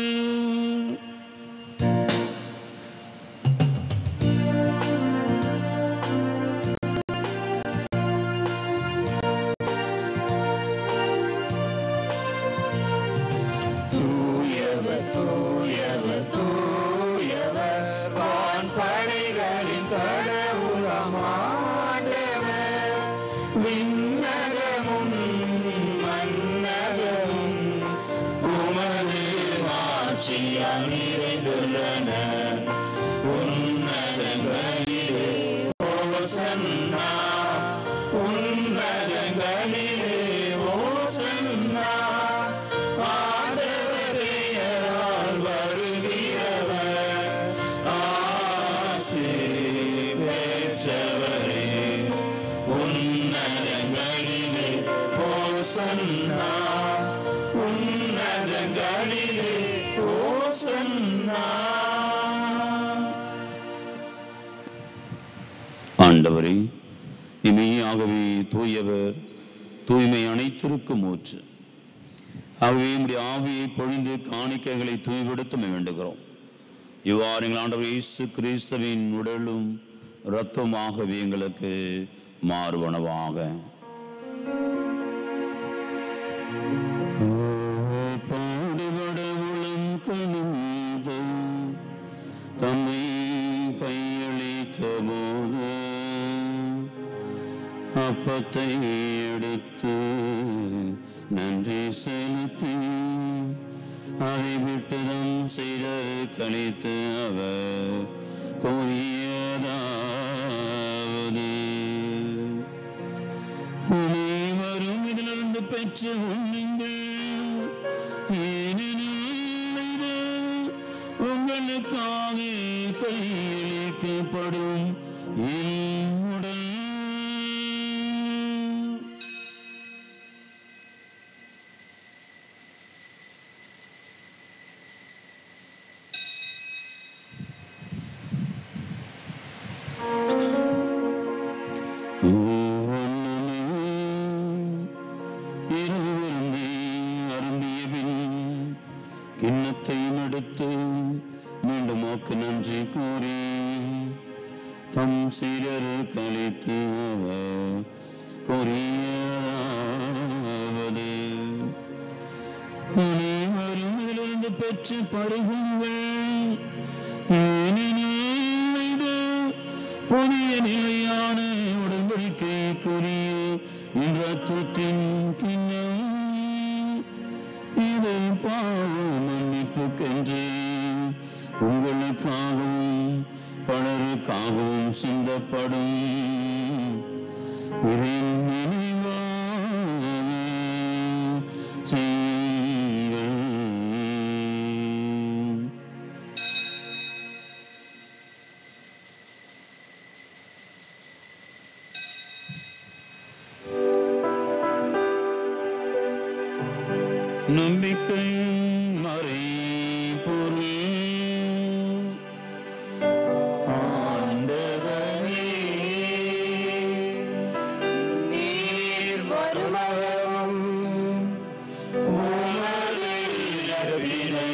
தூயவர் தூயவர் தூயவர் வான் படைகளின் கடவுளம் ஆண்டவர் விண்ணகமும் மன்னகமும் உமது மாட்சியால் நிறைந்துள்ளன உன்னதங்களிலே ஓசன்னா உன்னதங்களிலே ஓசன்னா ஆண்டவர் பெயரால் வருகிறவர் ஆசி பெற்றவரே உன்னதங்களிலே ஓசன்னா உன்னதங்களிலே ஓசன்னா ஆண்டவரே இமையாகவே தூயவர் தூய்மை அனைத்திற்கும் ஊற்று ஆகவே நம்முடைய ஆவியை பொழிந்து காணிக்கைகளை தூய்வெடுத்துமை வேண்டுகிறோம் இவ்வாறு எங்கள் ஆண்டவர் இயேசு கிறிஸ்துவின் உடலும் இரத்தமாகவே எங்களுக்கு மாறுவனவாக ஓ, பாடுபட உளம் கனிந்து தம்மை கையளித்த போது அப்பத்தை எடுத்து நன்றி நன்றி செலுத்தி அதை விட்டுதம் செய்த கழித்து அவர் கூறியதாவது அனைவரும் இதிலிருந்து பெற்று உண்ணுங்கள் ஏனெனில் இது உங்களுக்காக கையளிக்கப்படும் என் உடல் இருவருமே அருந்திய பின் கிண்ணத்தை எடுத்து மீண்டும் மோக்கு நன்றி கூறி தம் சிறர் கழித்து அவர் கூறியதாவது அனைவரும் இதிலிருந்து பெற்று பருகுங்கள் ஏனெனில் இது புதிய நிலையான உடன்படிக்கைக்குரிய இன்றத்தின் கிண்ணம் இது பாவ மன்னிப்புக்கென்று உங்களுக்காகவும் பலருக்காகவும் சிந்தப்படும் இதன் நினைவாக செய்யுங்கள் நம்பிக்கை மறை பொருள் ஆண்டவரே நீர் வருமளவும் உமது இறப்பினை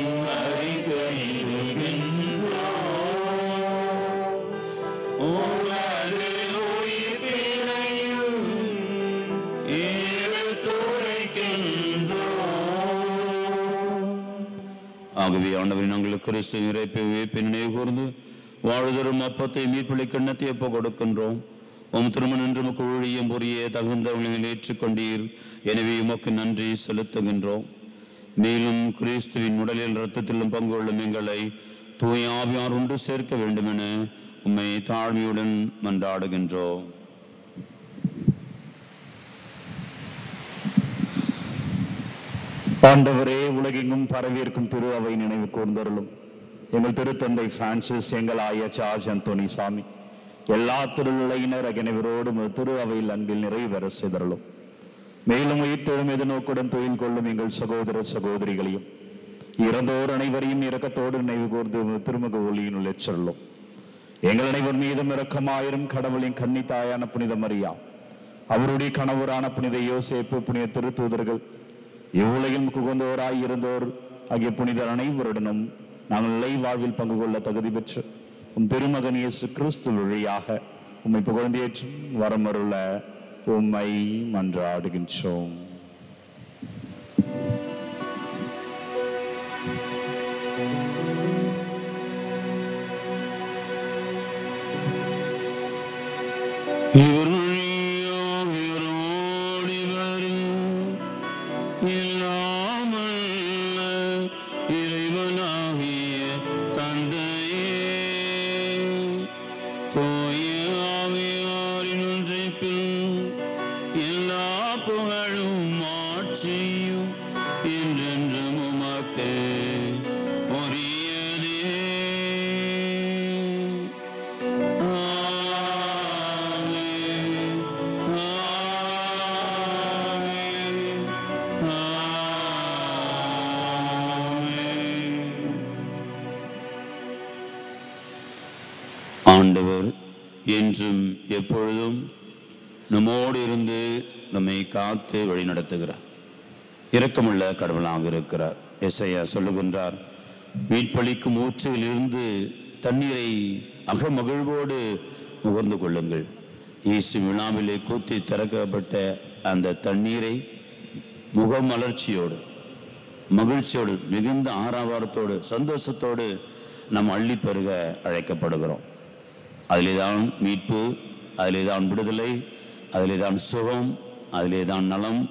அறிக்கையிடுகின்றோம். உமது உயிர்ப்பினையும் ஆகவே ஆண்டவரை நாங்கள் கிறிஸ்து இறைப்பை உயிர்ப்பை நினைவு கூர்ந்து வாழ்தரும் அப்பத்தை மீட்பளி கிண்ணத்தை எப்போ கொடுக்கின்றோம் உம் திருமணம் என்று உமக்கு ஊழியம் புரிய தகுந்தவர்களை ஏற்றுக்கொண்டீர் எனவே உமக்கு நன்றி செலுத்துகின்றோம் மேலும் கிறிஸ்துவின் உடலில் இரத்தத்திலும் பங்கு கொள்ளும் எங்களை தூய ஆவியார் ஒன்று சேர்க்க வேண்டும் என உம்மை தாழ்மையுடன் மன்றாடுகின்றோம் ஆண்டவரே உலகெங்கும் பரவியிருக்கும் திரு அவை நினைவு கூர்ந்தருளும் எங்கள் திருத்தந்தை பிரான்சிஸ் எங்கள் ஆய சார்ஜ் அந்தோனி சாமி எல்லா திருநிலையினர் அகினவரோடு திரு அவையில் அன்பில் நிறைவேற செய்தருளும் மேலும் உயிர்த்தெழும் எதிர்நோக்குடன் தொழில் கொள்ளும் எங்கள் சகோதர சகோதரிகளையும் இறந்தோர் அனைவரையும் இரக்கத்தோடு நினைவு கூர்ந்து உமது திருமுக ஒளியினுள் எச்சருளும் எங்கள் அனைவர் மீதும் இரக்கமாயிரும் கடவுளின் கன்னி தாயான புனித மரியா அவருடைய கணவரான புனித யோசேப்பு புனித திருத்தூதர்கள் இவ்வுலகில் குகந்தோராய் இருந்தோர் ஆகிய புனிதர் அனைவருடனும் நாங்கள் நிலை வாழ்வில் பங்கு கொள்ள தகுதி பெற்று உம் திருமகன் இயேசு கிறிஸ்து வழியாக உம்மை புகழ்ந்தேற்றும் வரமருள உம்மை மன்றாடுகின்றோம் இவர் வழியாக இவரோடு வரும் இல்லாமல் இறைவனாகிய தந்தையே தூய ஆவியாரின் ஒன்றைப்பில் எல்லா புகழும் ஆட்சியும் என்றென்றும் உமக்கு உரியதே ஆமென். ஆமென். ஆமென். ஆண்டவர் என்றும் எப்பொழுதும் நம்மோடு இருந்து நம்மை காத்து வழி நடத்துகிறார் இரக்கமுள்ள கடவுளாக இருக்கிறார் எஸ்ஐயா சொல்லுகின்றார் மீட்பளிக்கும் ஊற்றிலிருந்து தண்ணீரை அகமகிழ்வோடு முகர்ந்து கொள்ளுங்கள் இயேசு விழாவிலே கூத்தி திறக்கப்பட்ட அந்த தண்ணீரை முகமலர்ச்சியோடு மகிழ்ச்சியோடு மிகுந்த ஆரவாரத்தோடு சந்தோஷத்தோடு நாம் அள்ளி பெருக அழைக்கப்படுகிறோம் அதிலே தான் மீட்பு அதிலே தான் விடுதலை அதிலே தான் சுகம் அதிலே தான் நலம்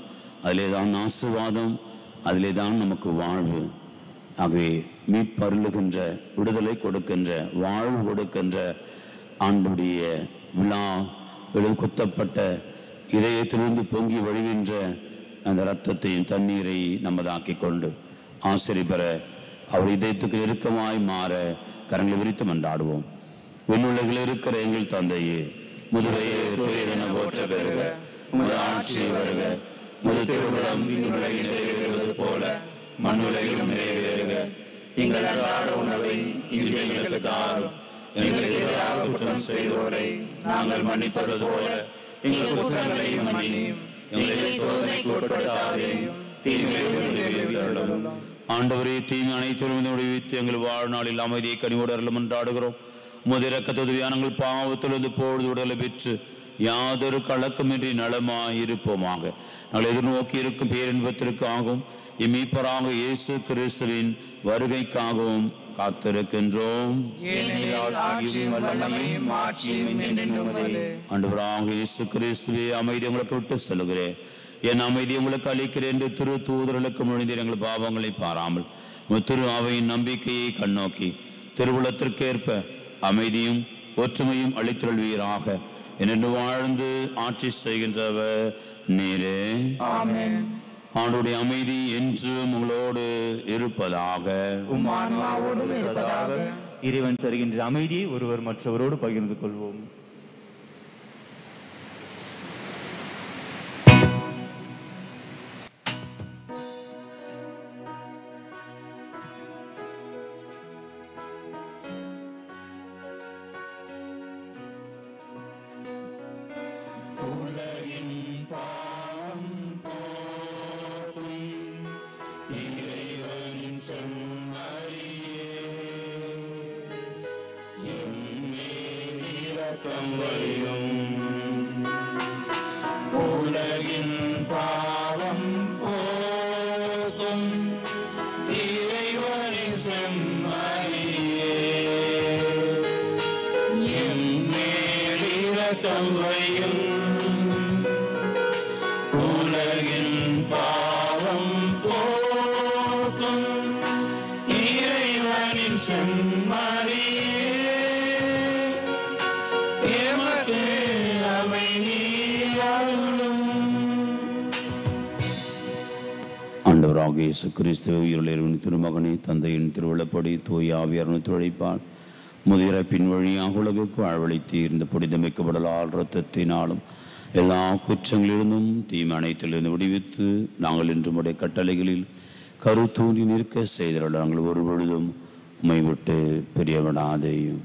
அதிலே தான் ஆசீர்வாதம் அதிலே தான் நமக்கு வாழ்வு ஆகவே மீட்பருளுகின்ற விடுதலை கொடுக்கின்ற வாழ்வு கொடுக்கின்ற ஆண்டுடைய விழா எழு குத்தப்பட்ட இதயத்திலிருந்து பொங்கி வழிகின்ற அந்த இரத்தத்தையும் தண்ணீரை நமதாக்கி கொண்டு ஆசிரி பெற அவர் இதயத்துக்கு நெருக்கமாய் மாற கரங்களை விரித்து மன்றாடுவோம் விண்ணுலகில் இருக்கிற எங்கள் தந்தையே முதுவையே துயரென போற்ற பெறுக உமது ஆட்சி வருக முது திருவிழம் விண்ணுலகில் நிறைவேறுவது போல மண்ணுலகிலும் நிறைவேறுக எங்கள் அன்றாட உணவை இன்று எங்களுக்கு தாரும் எங்களுக்கு எதிராக குற்றம் செய்தோரை நாங்கள் மன்னிப்பது போல எங்கள் குற்றங்களையும் மன்னியும் எங்களை சோதனைக்கு உட்படுத்தாதேயும் தீமையிலும் ஆண்டவரே தீமை அனைத்திலும் விடுவித்து எங்கள் வாழ்நாளில் அமைதியை கனிவோடு அருளும் என்றாடுகிறோம் முதிரக்கத்துதவியானங்கள் பாவத்திலிருந்து பொழுது விடுதலை பெற்று யாதொரு கலக்கமின்றி நலமாய் இருப்போமாக நாங்கள் எதிர்நோக்கி இருக்கும் பேரின்பத்திற்காகவும் இம்மீப்பராக இயேசு கிறிஸ்துவின் வருகைக்காகவும் காத்திருக்கின்றோம் ஏனெனில் ஆட்சியும் வல்லமையும் ஆட்சியும் என்றென்றும் உமதே. ஆண்டவராக இயேசு கிறிஸ்துவே அமைதி உங்களுக்கு விட்டு சொல்லுகிறேன் என் அமைதி உங்களுக்கு அளிக்கிறேன் என்று திரு தூதர்களுக்கு முழுந்தீர் எங்கள் பாவங்களை பாராமல் உம் திரு அவையின் நம்பிக்கையை கண்ணோக்கி திருவுளத்திற்கேற்ப அமைதியும் ஒற்றுமையும் அளித்துள்வீராக என்று வாழ்ந்து ஆட்சி செய்கின்றவர் நீரே ஆண்டுடைய அமைதி என்றும் உங்களோடு இருப்பதாக உம் ஆன்மாவோடும் இருப்பதாக இறைவன் தருகின்ற அமைதியை ஒருவர் மற்றவரோடு பகிர்ந்து கொள்வோம் ஆண்டவராக இயேசு கிறிஸ்துவ உயிருளின் திருமகனை தந்தையின் திருவிழப்படி தூய ஆவியார் துழைப்பால் முதிர பின் வழியாக உலகுக்கு வாழ்வழித்தீர் இந்த புனிதமைக்கப்படலால் இரத்தத்தினாலும் எல்லா குற்றங்களிலிருந்தும் தீமை அனைத்திலிருந்து விடுவித்து நாங்கள் இன்று உடைய கட்டளைகளில் கருத்தூன்றி நிற்க செய்தவர்கள் நாங்கள் ஒரு பொழுதும் உம்மை விட்டு பிரியவிடாதேயும்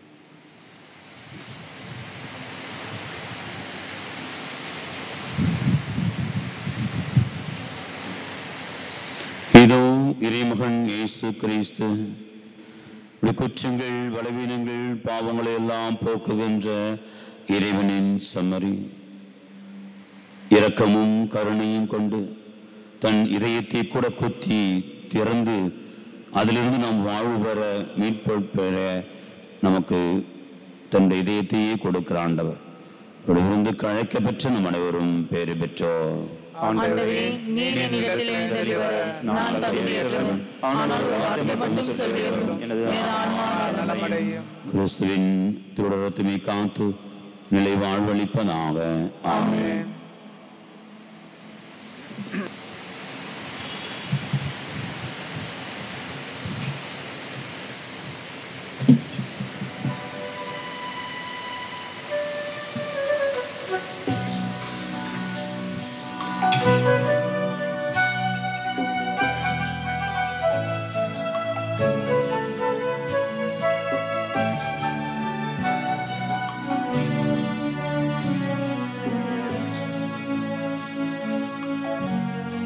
இதோ இறைமகன் இயேசு கிறிஸ்து உடைய குற்றங்கள் பலவீனங்கள் பாவங்களை எல்லாம் போக்குகின்ற இறைவனின் சம்மரி இரக்கமும் கருணையும் கொண்டு தன் இதயத்தை கூட குத்தி திறந்து அதிலிருந்து நாம் வாழ்வு பெற மீட்பு பெற நமக்கு தன்னுடைய இதயத்தையே கொடுக்கிற ஆண்டவர் இருந்து கழைக்க பெற்ற நம் அனைவரும் பேறு பெற்றோர் ஆண்டவரே நீர் என்னிடத்தில் எழுந்தருளி வர நான் தகுதியற்றவன் ஆனால் ஒரு வார்த்தை மட்டும் சொல்லியவரும் எனது ஆன்மா நலமடையும் கிறிஸ்துவின் திருடரத்துமை காத்து நிலை வாழ்வளிப்பதாக ஆமென் ஆண்டவரே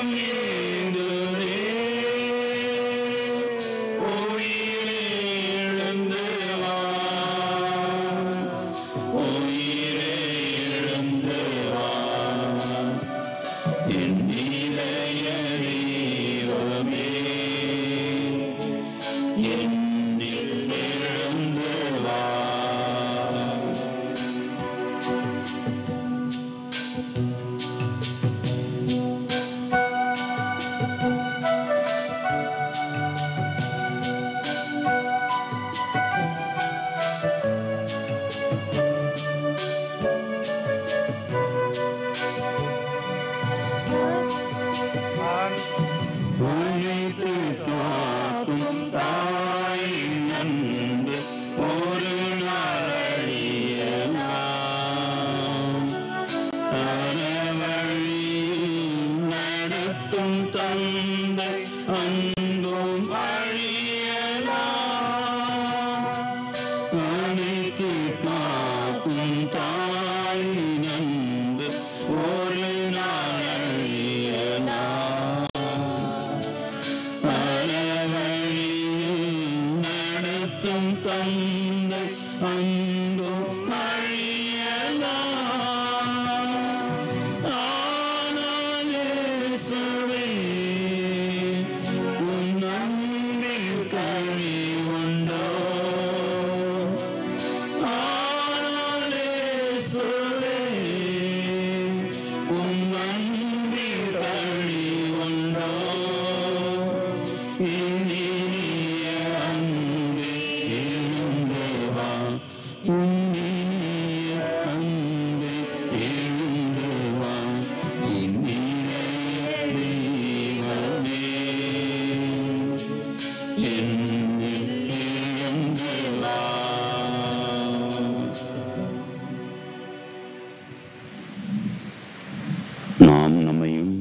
நாம் நம்மையும்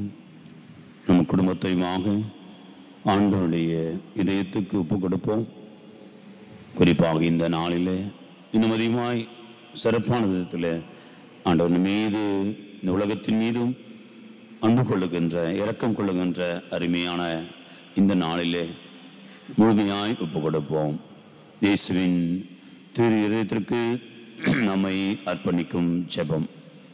நம் குடும்பத்தையுமாக ஆண்டவருடைய இதயத்துக்கு ஒப்பு கொடுப்போம் குறிப்பாக இந்த நாளிலே இன்னும் அதிகமாய் சிறப்பான விதத்தில் ஆண்டவன் மீது இந்த உலகத்தின் மீதும் அன்பு கொள்ளுகின்ற இரக்கம் கொள்ளுகின்ற அருமையான இந்த நாளிலே முழுமையாய் ஒப்பு கொடுப்போம் இயேசுவின் திரு இதயத்திற்கு நம்மை அர்ப்பணிக்கும் ஜெபம்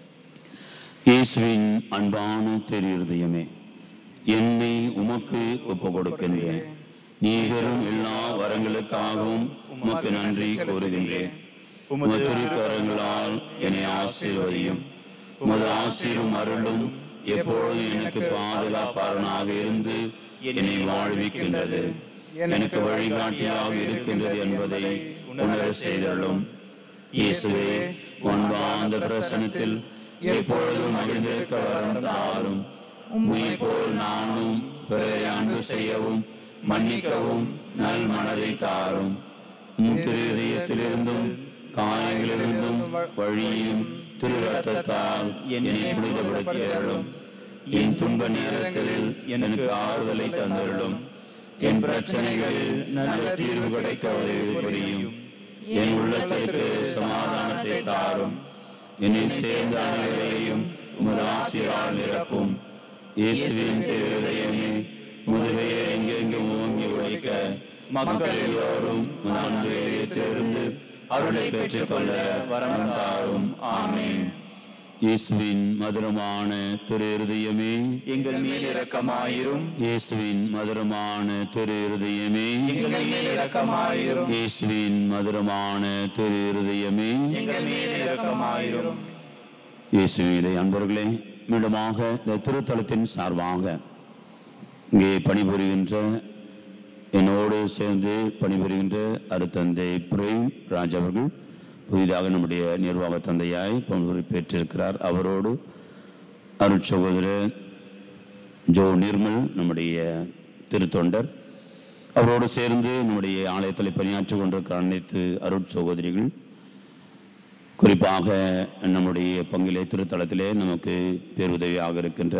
இயேசுவின் அன்பான திரு இருதயமே என்னை உமக்கு ஒப்பு கொடுக்கின்றேன் நீகரும் எல்லா வரங்களுக்காகவும் உமக்கு நன்றி கூறுகின்றேன் உமது திருக்கரங்களால் என்னை ஆசீர்வதியும் உமது ஆசீரும் அருளும் எப்பொழுதும் எனக்கு பாதுகாப்பாளனாக இருந்து என்னை வாழ்விக்கின்றது எனக்கு வழிகாட்டியாக இருக்கின்றது என்பதை உணர செய்தருளும் இயேசுவே உன்பாந்த பிரசனத்தில் எப்பொழுதும் மகிழ்ந்திருக்க வரம் தாரும் உம்மை போல் நானும் பிறரை அன்பு செய்யவும் மன்னிக்கவும் நல் மனதை தாரும் உம் திரு இதயத்திலிருந்தும் காயங்களிலிருந்தும் வழியும் திரு ரத்தத்தால் என்னை புனிதப்படுத்தியருளும் என் துன்ப நேரத்தில் எனக்கு ஆறுதலை தந்தருளும் என் பிரச்சனைகளில் நல்ல தீர்வு கிடைக்க உதவி புரியும் என் உள்ளத்திற்கு சமாதானத்தை தாரும் என்னை சேர்ந்த அனைவரையும் உமது ஆசிரால் நிரப்பும் இயேசுவின் திருதயமே முதுகையை எங்கெங்கும் ஓங்கி ஒழிக்க மக்கள் எல்லோரும் உன் அன்பு இதயத்திலிருந்து அருளை பெற்றுக்கொள்ள வரம் தாரும் ஆமென் இயேசுவின் மதுரமான திரு இருதயமே எங்கள் மேல் இரக்கமாயிரும் இயேசுவின் மதுரமான திரு இருதயமே எங்கள் மேல் இரக்கமாயிரும் இயேசுவின் மதுரமான திரு இருதயமே எங்கள் மேல் இரக்கமாயிரும் இயேசுவிலே அன்பர்களே மீண்டுமாக இந்த திருத்தலத்தின் சார்பாக இங்கே பணிபுரிகின்ற என்னோடு சேர்ந்து பணிபுரிகின்ற அருத்தந்தை பிரேம் ராஜ் அவர்கள் புதிதாக நம்முடைய நிர்வாக தந்தையாய் பெற்றிருக்கிறார் அவரோடு அருட்சகோதரர் ஜோ நிர்மல் நம்முடைய திருத்தொண்டர் அவரோடு சேர்ந்து நம்முடைய ஆலயத்தில் பணியாற்றிக் கொண்டிருக்கிற அனைத்து அருட்சகோதரிகள் குறிப்பாக நம்முடைய பங்கிலே திருத்தலத்திலே நமக்கு பேருதவியாக இருக்கின்ற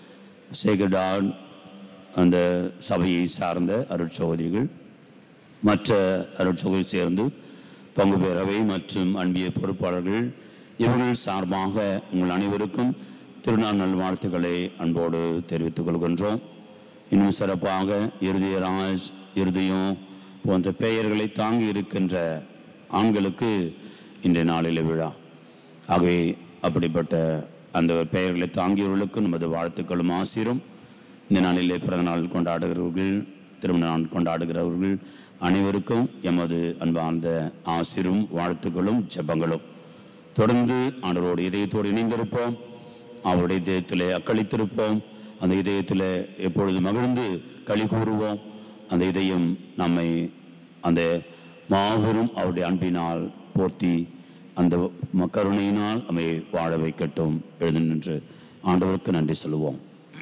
சேகடான் அந்த சபையை சார்ந்த அருட்சகோதரிகள் மற்ற அருட்சகோதரி சேர்ந்து பங்கு பேரவை மற்றும் அன்பிய பொறுப்பாளர்கள் இவர்கள் சார்பாக உங்கள் அனைவருக்கும் திருநாள் நல்வாழ்த்துக்களை அன்போடு தெரிவித்துக் கொள்கின்றோம் இன்னும் சிறப்பாக இறுதியராஜ் இறுதியும் போன்ற பெயர்களை தாங்கி இருக்கின்ற ஆண்களுக்கு இன்றைய நாளில் விழா ஆகவே அப்படிப்பட்ட அந்த பெயர்களை தாங்கியவர்களுக்கு நமது வாழ்த்துக்களும் ஆசிரும் இந்த நாளிலே பிறந்த நாள் கொண்டாடுகிறவர்கள் திருமண நாள் கொண்டாடுகிறவர்கள் அனைவருக்கும் எமது அன்பார்ந்த ஆசிரும் வாழ்த்துக்களும் ஜெபங்களும் தொடர்ந்து ஆண்டவரோடு இதயத்தோடு இணைந்திருப்போம் அவருடைய இதயத்திலே அக்களித்திருப்போம் அந்த இதயத்தில் எப்பொழுது மகிழ்ந்து களி கூறுவோம் அந்த இதயம் நம்மை அந்த மாபெரும் அவருடைய அன்பினால் போர்த்தி அந்த ம- கருணையினால் நம்மை வாழ வைக்கட்டும் எழுந்து நின்று ஆண்டவருக்கு நன்றி சொல்லுவோம்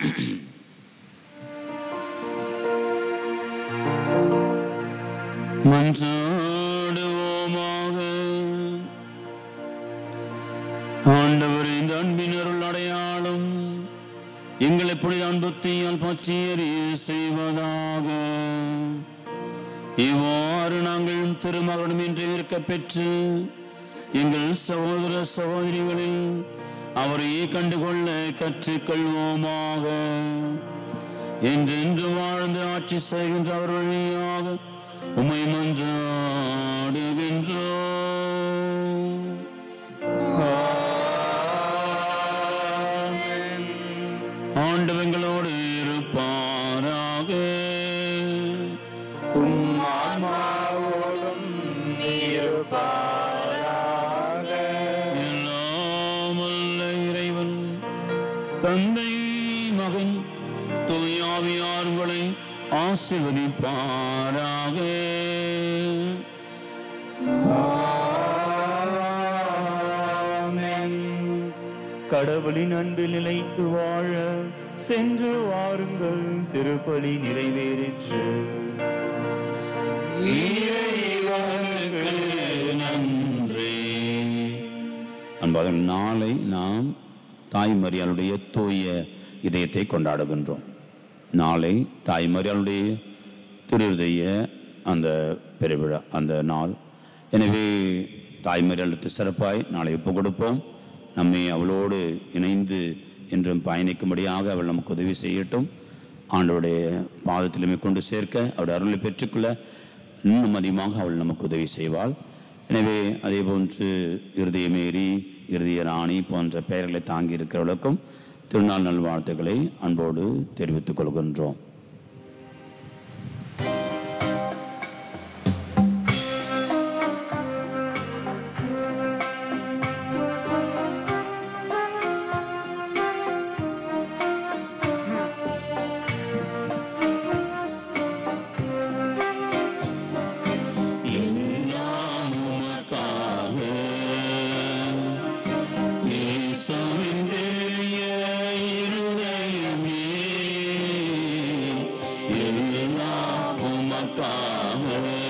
மன்றாடுவோமாக ஆண்டவர் இந்த அன்பின் அருள் அடையாளம் எங்களை புனித அன்பத்தையால் பச்சையறிய செய்வதாக இவ்வாறு நாங்கள் திருமகனும் என்று இருக்க பெற்று எங்கள் சகோதர சகோதரிகளில் அவரையே கண்டுகொள்ள கற்றுக்கொள்வோமாக என்றென்று வாழ்ந்து ஆட்சி செய்கின்ற அவர் வழியாக உமை மன்றாடுகின்றோம் ஆண்டவங்களோடு இருப்பாராக எல்லாம் வல்ல இறைவன் தந்தை மகன் தூயாவியார்களை ஆசிர்வதிப்பாராக கடவுளின் அன்பில் நிலைத்து வாழ சென்று வாருங்கள் திருப்பலி நிறைவேறிற்று இறைவனுக்கு நன்றி அன்பாக நாளை நாம் தாய்மரியாளுடைய தூய இதயத்தை கொண்டாடுகின்றோம் நாளை தாய்மரியாளுடைய திருதய அந்த பெருவிழா அந்த நாள் எனவே தாய்மரியாளுக்கு சிறப்பாய் நாளை ஒப்பு கொடுப்போம் நம்மை அவளோடு இணைந்து என்றும் பயணிக்கும்படியாக அவள் நமக்கு உதவி செய்யட்டும் ஆண்டவருடைய பாதத்திலுமே கொண்டு சேர்க்க அவருடைய அருளை பெற்றுக்கொள்ள இன்னும் அதிகமாக அவள் நமக்கு உதவி செய்வாள் எனவே அதே போன்று இருதயமேரி இருதய ராணி போன்ற பெயர்களை தாங்கி இருக்கிறவர்களுக்கும் திருநாள் நல்வாழ்த்துக்களை அன்போடு தெரிவித்துக் கொள்கின்றோம் எல்லாம் உமக்காக இயேசுவின் பெரிய இருதயமே, எல்லாம் உமக்காக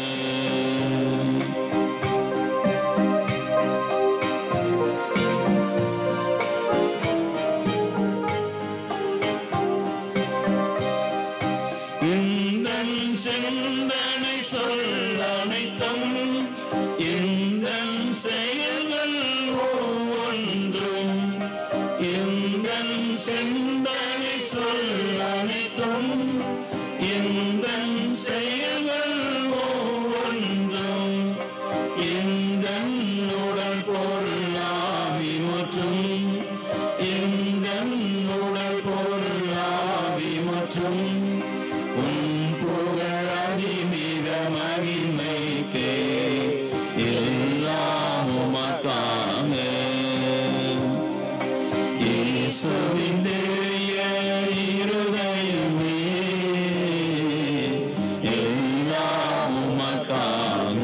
இந்தன் சிந்தனை சொல்லனைத்தும் இந்தன் செயல்கள் ஒவ்வொன்றும் இந்தன் சிந்தனை சொல்லனைத்தும் இந்தன் செயல்கள் ஒவ்வொன்றும் இந்தன் உடல் பொருளாவி மற்றும் இந்தன் உடல் பொருளாவி மற்றும் உன் புகழதி மிக மகிமைக்கே எல்லாம் உமக்காக இயேசுவின் தேய இருதயமே எல்லாம் உமக்காக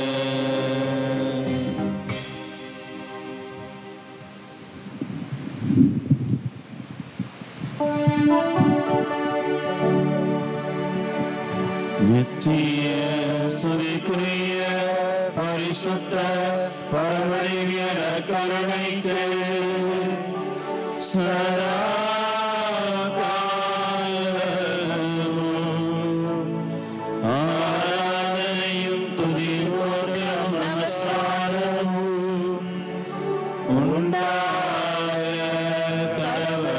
நித்திய துதிக்குரிய பரிசுத்த பரமரிவியர கருணைக்கு சதா காலமும் ஆராதனையும் துதியோடும் நமஸ்காரமும் உண்டாக கடவுள்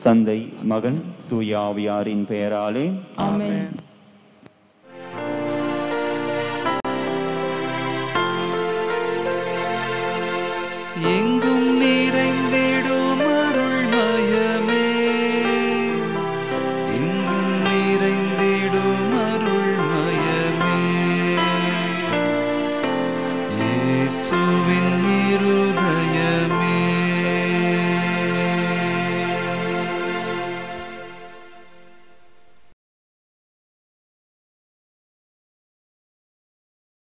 தந்தை மகன் தூய ஆவியாரின் பெயராலே ஆமென்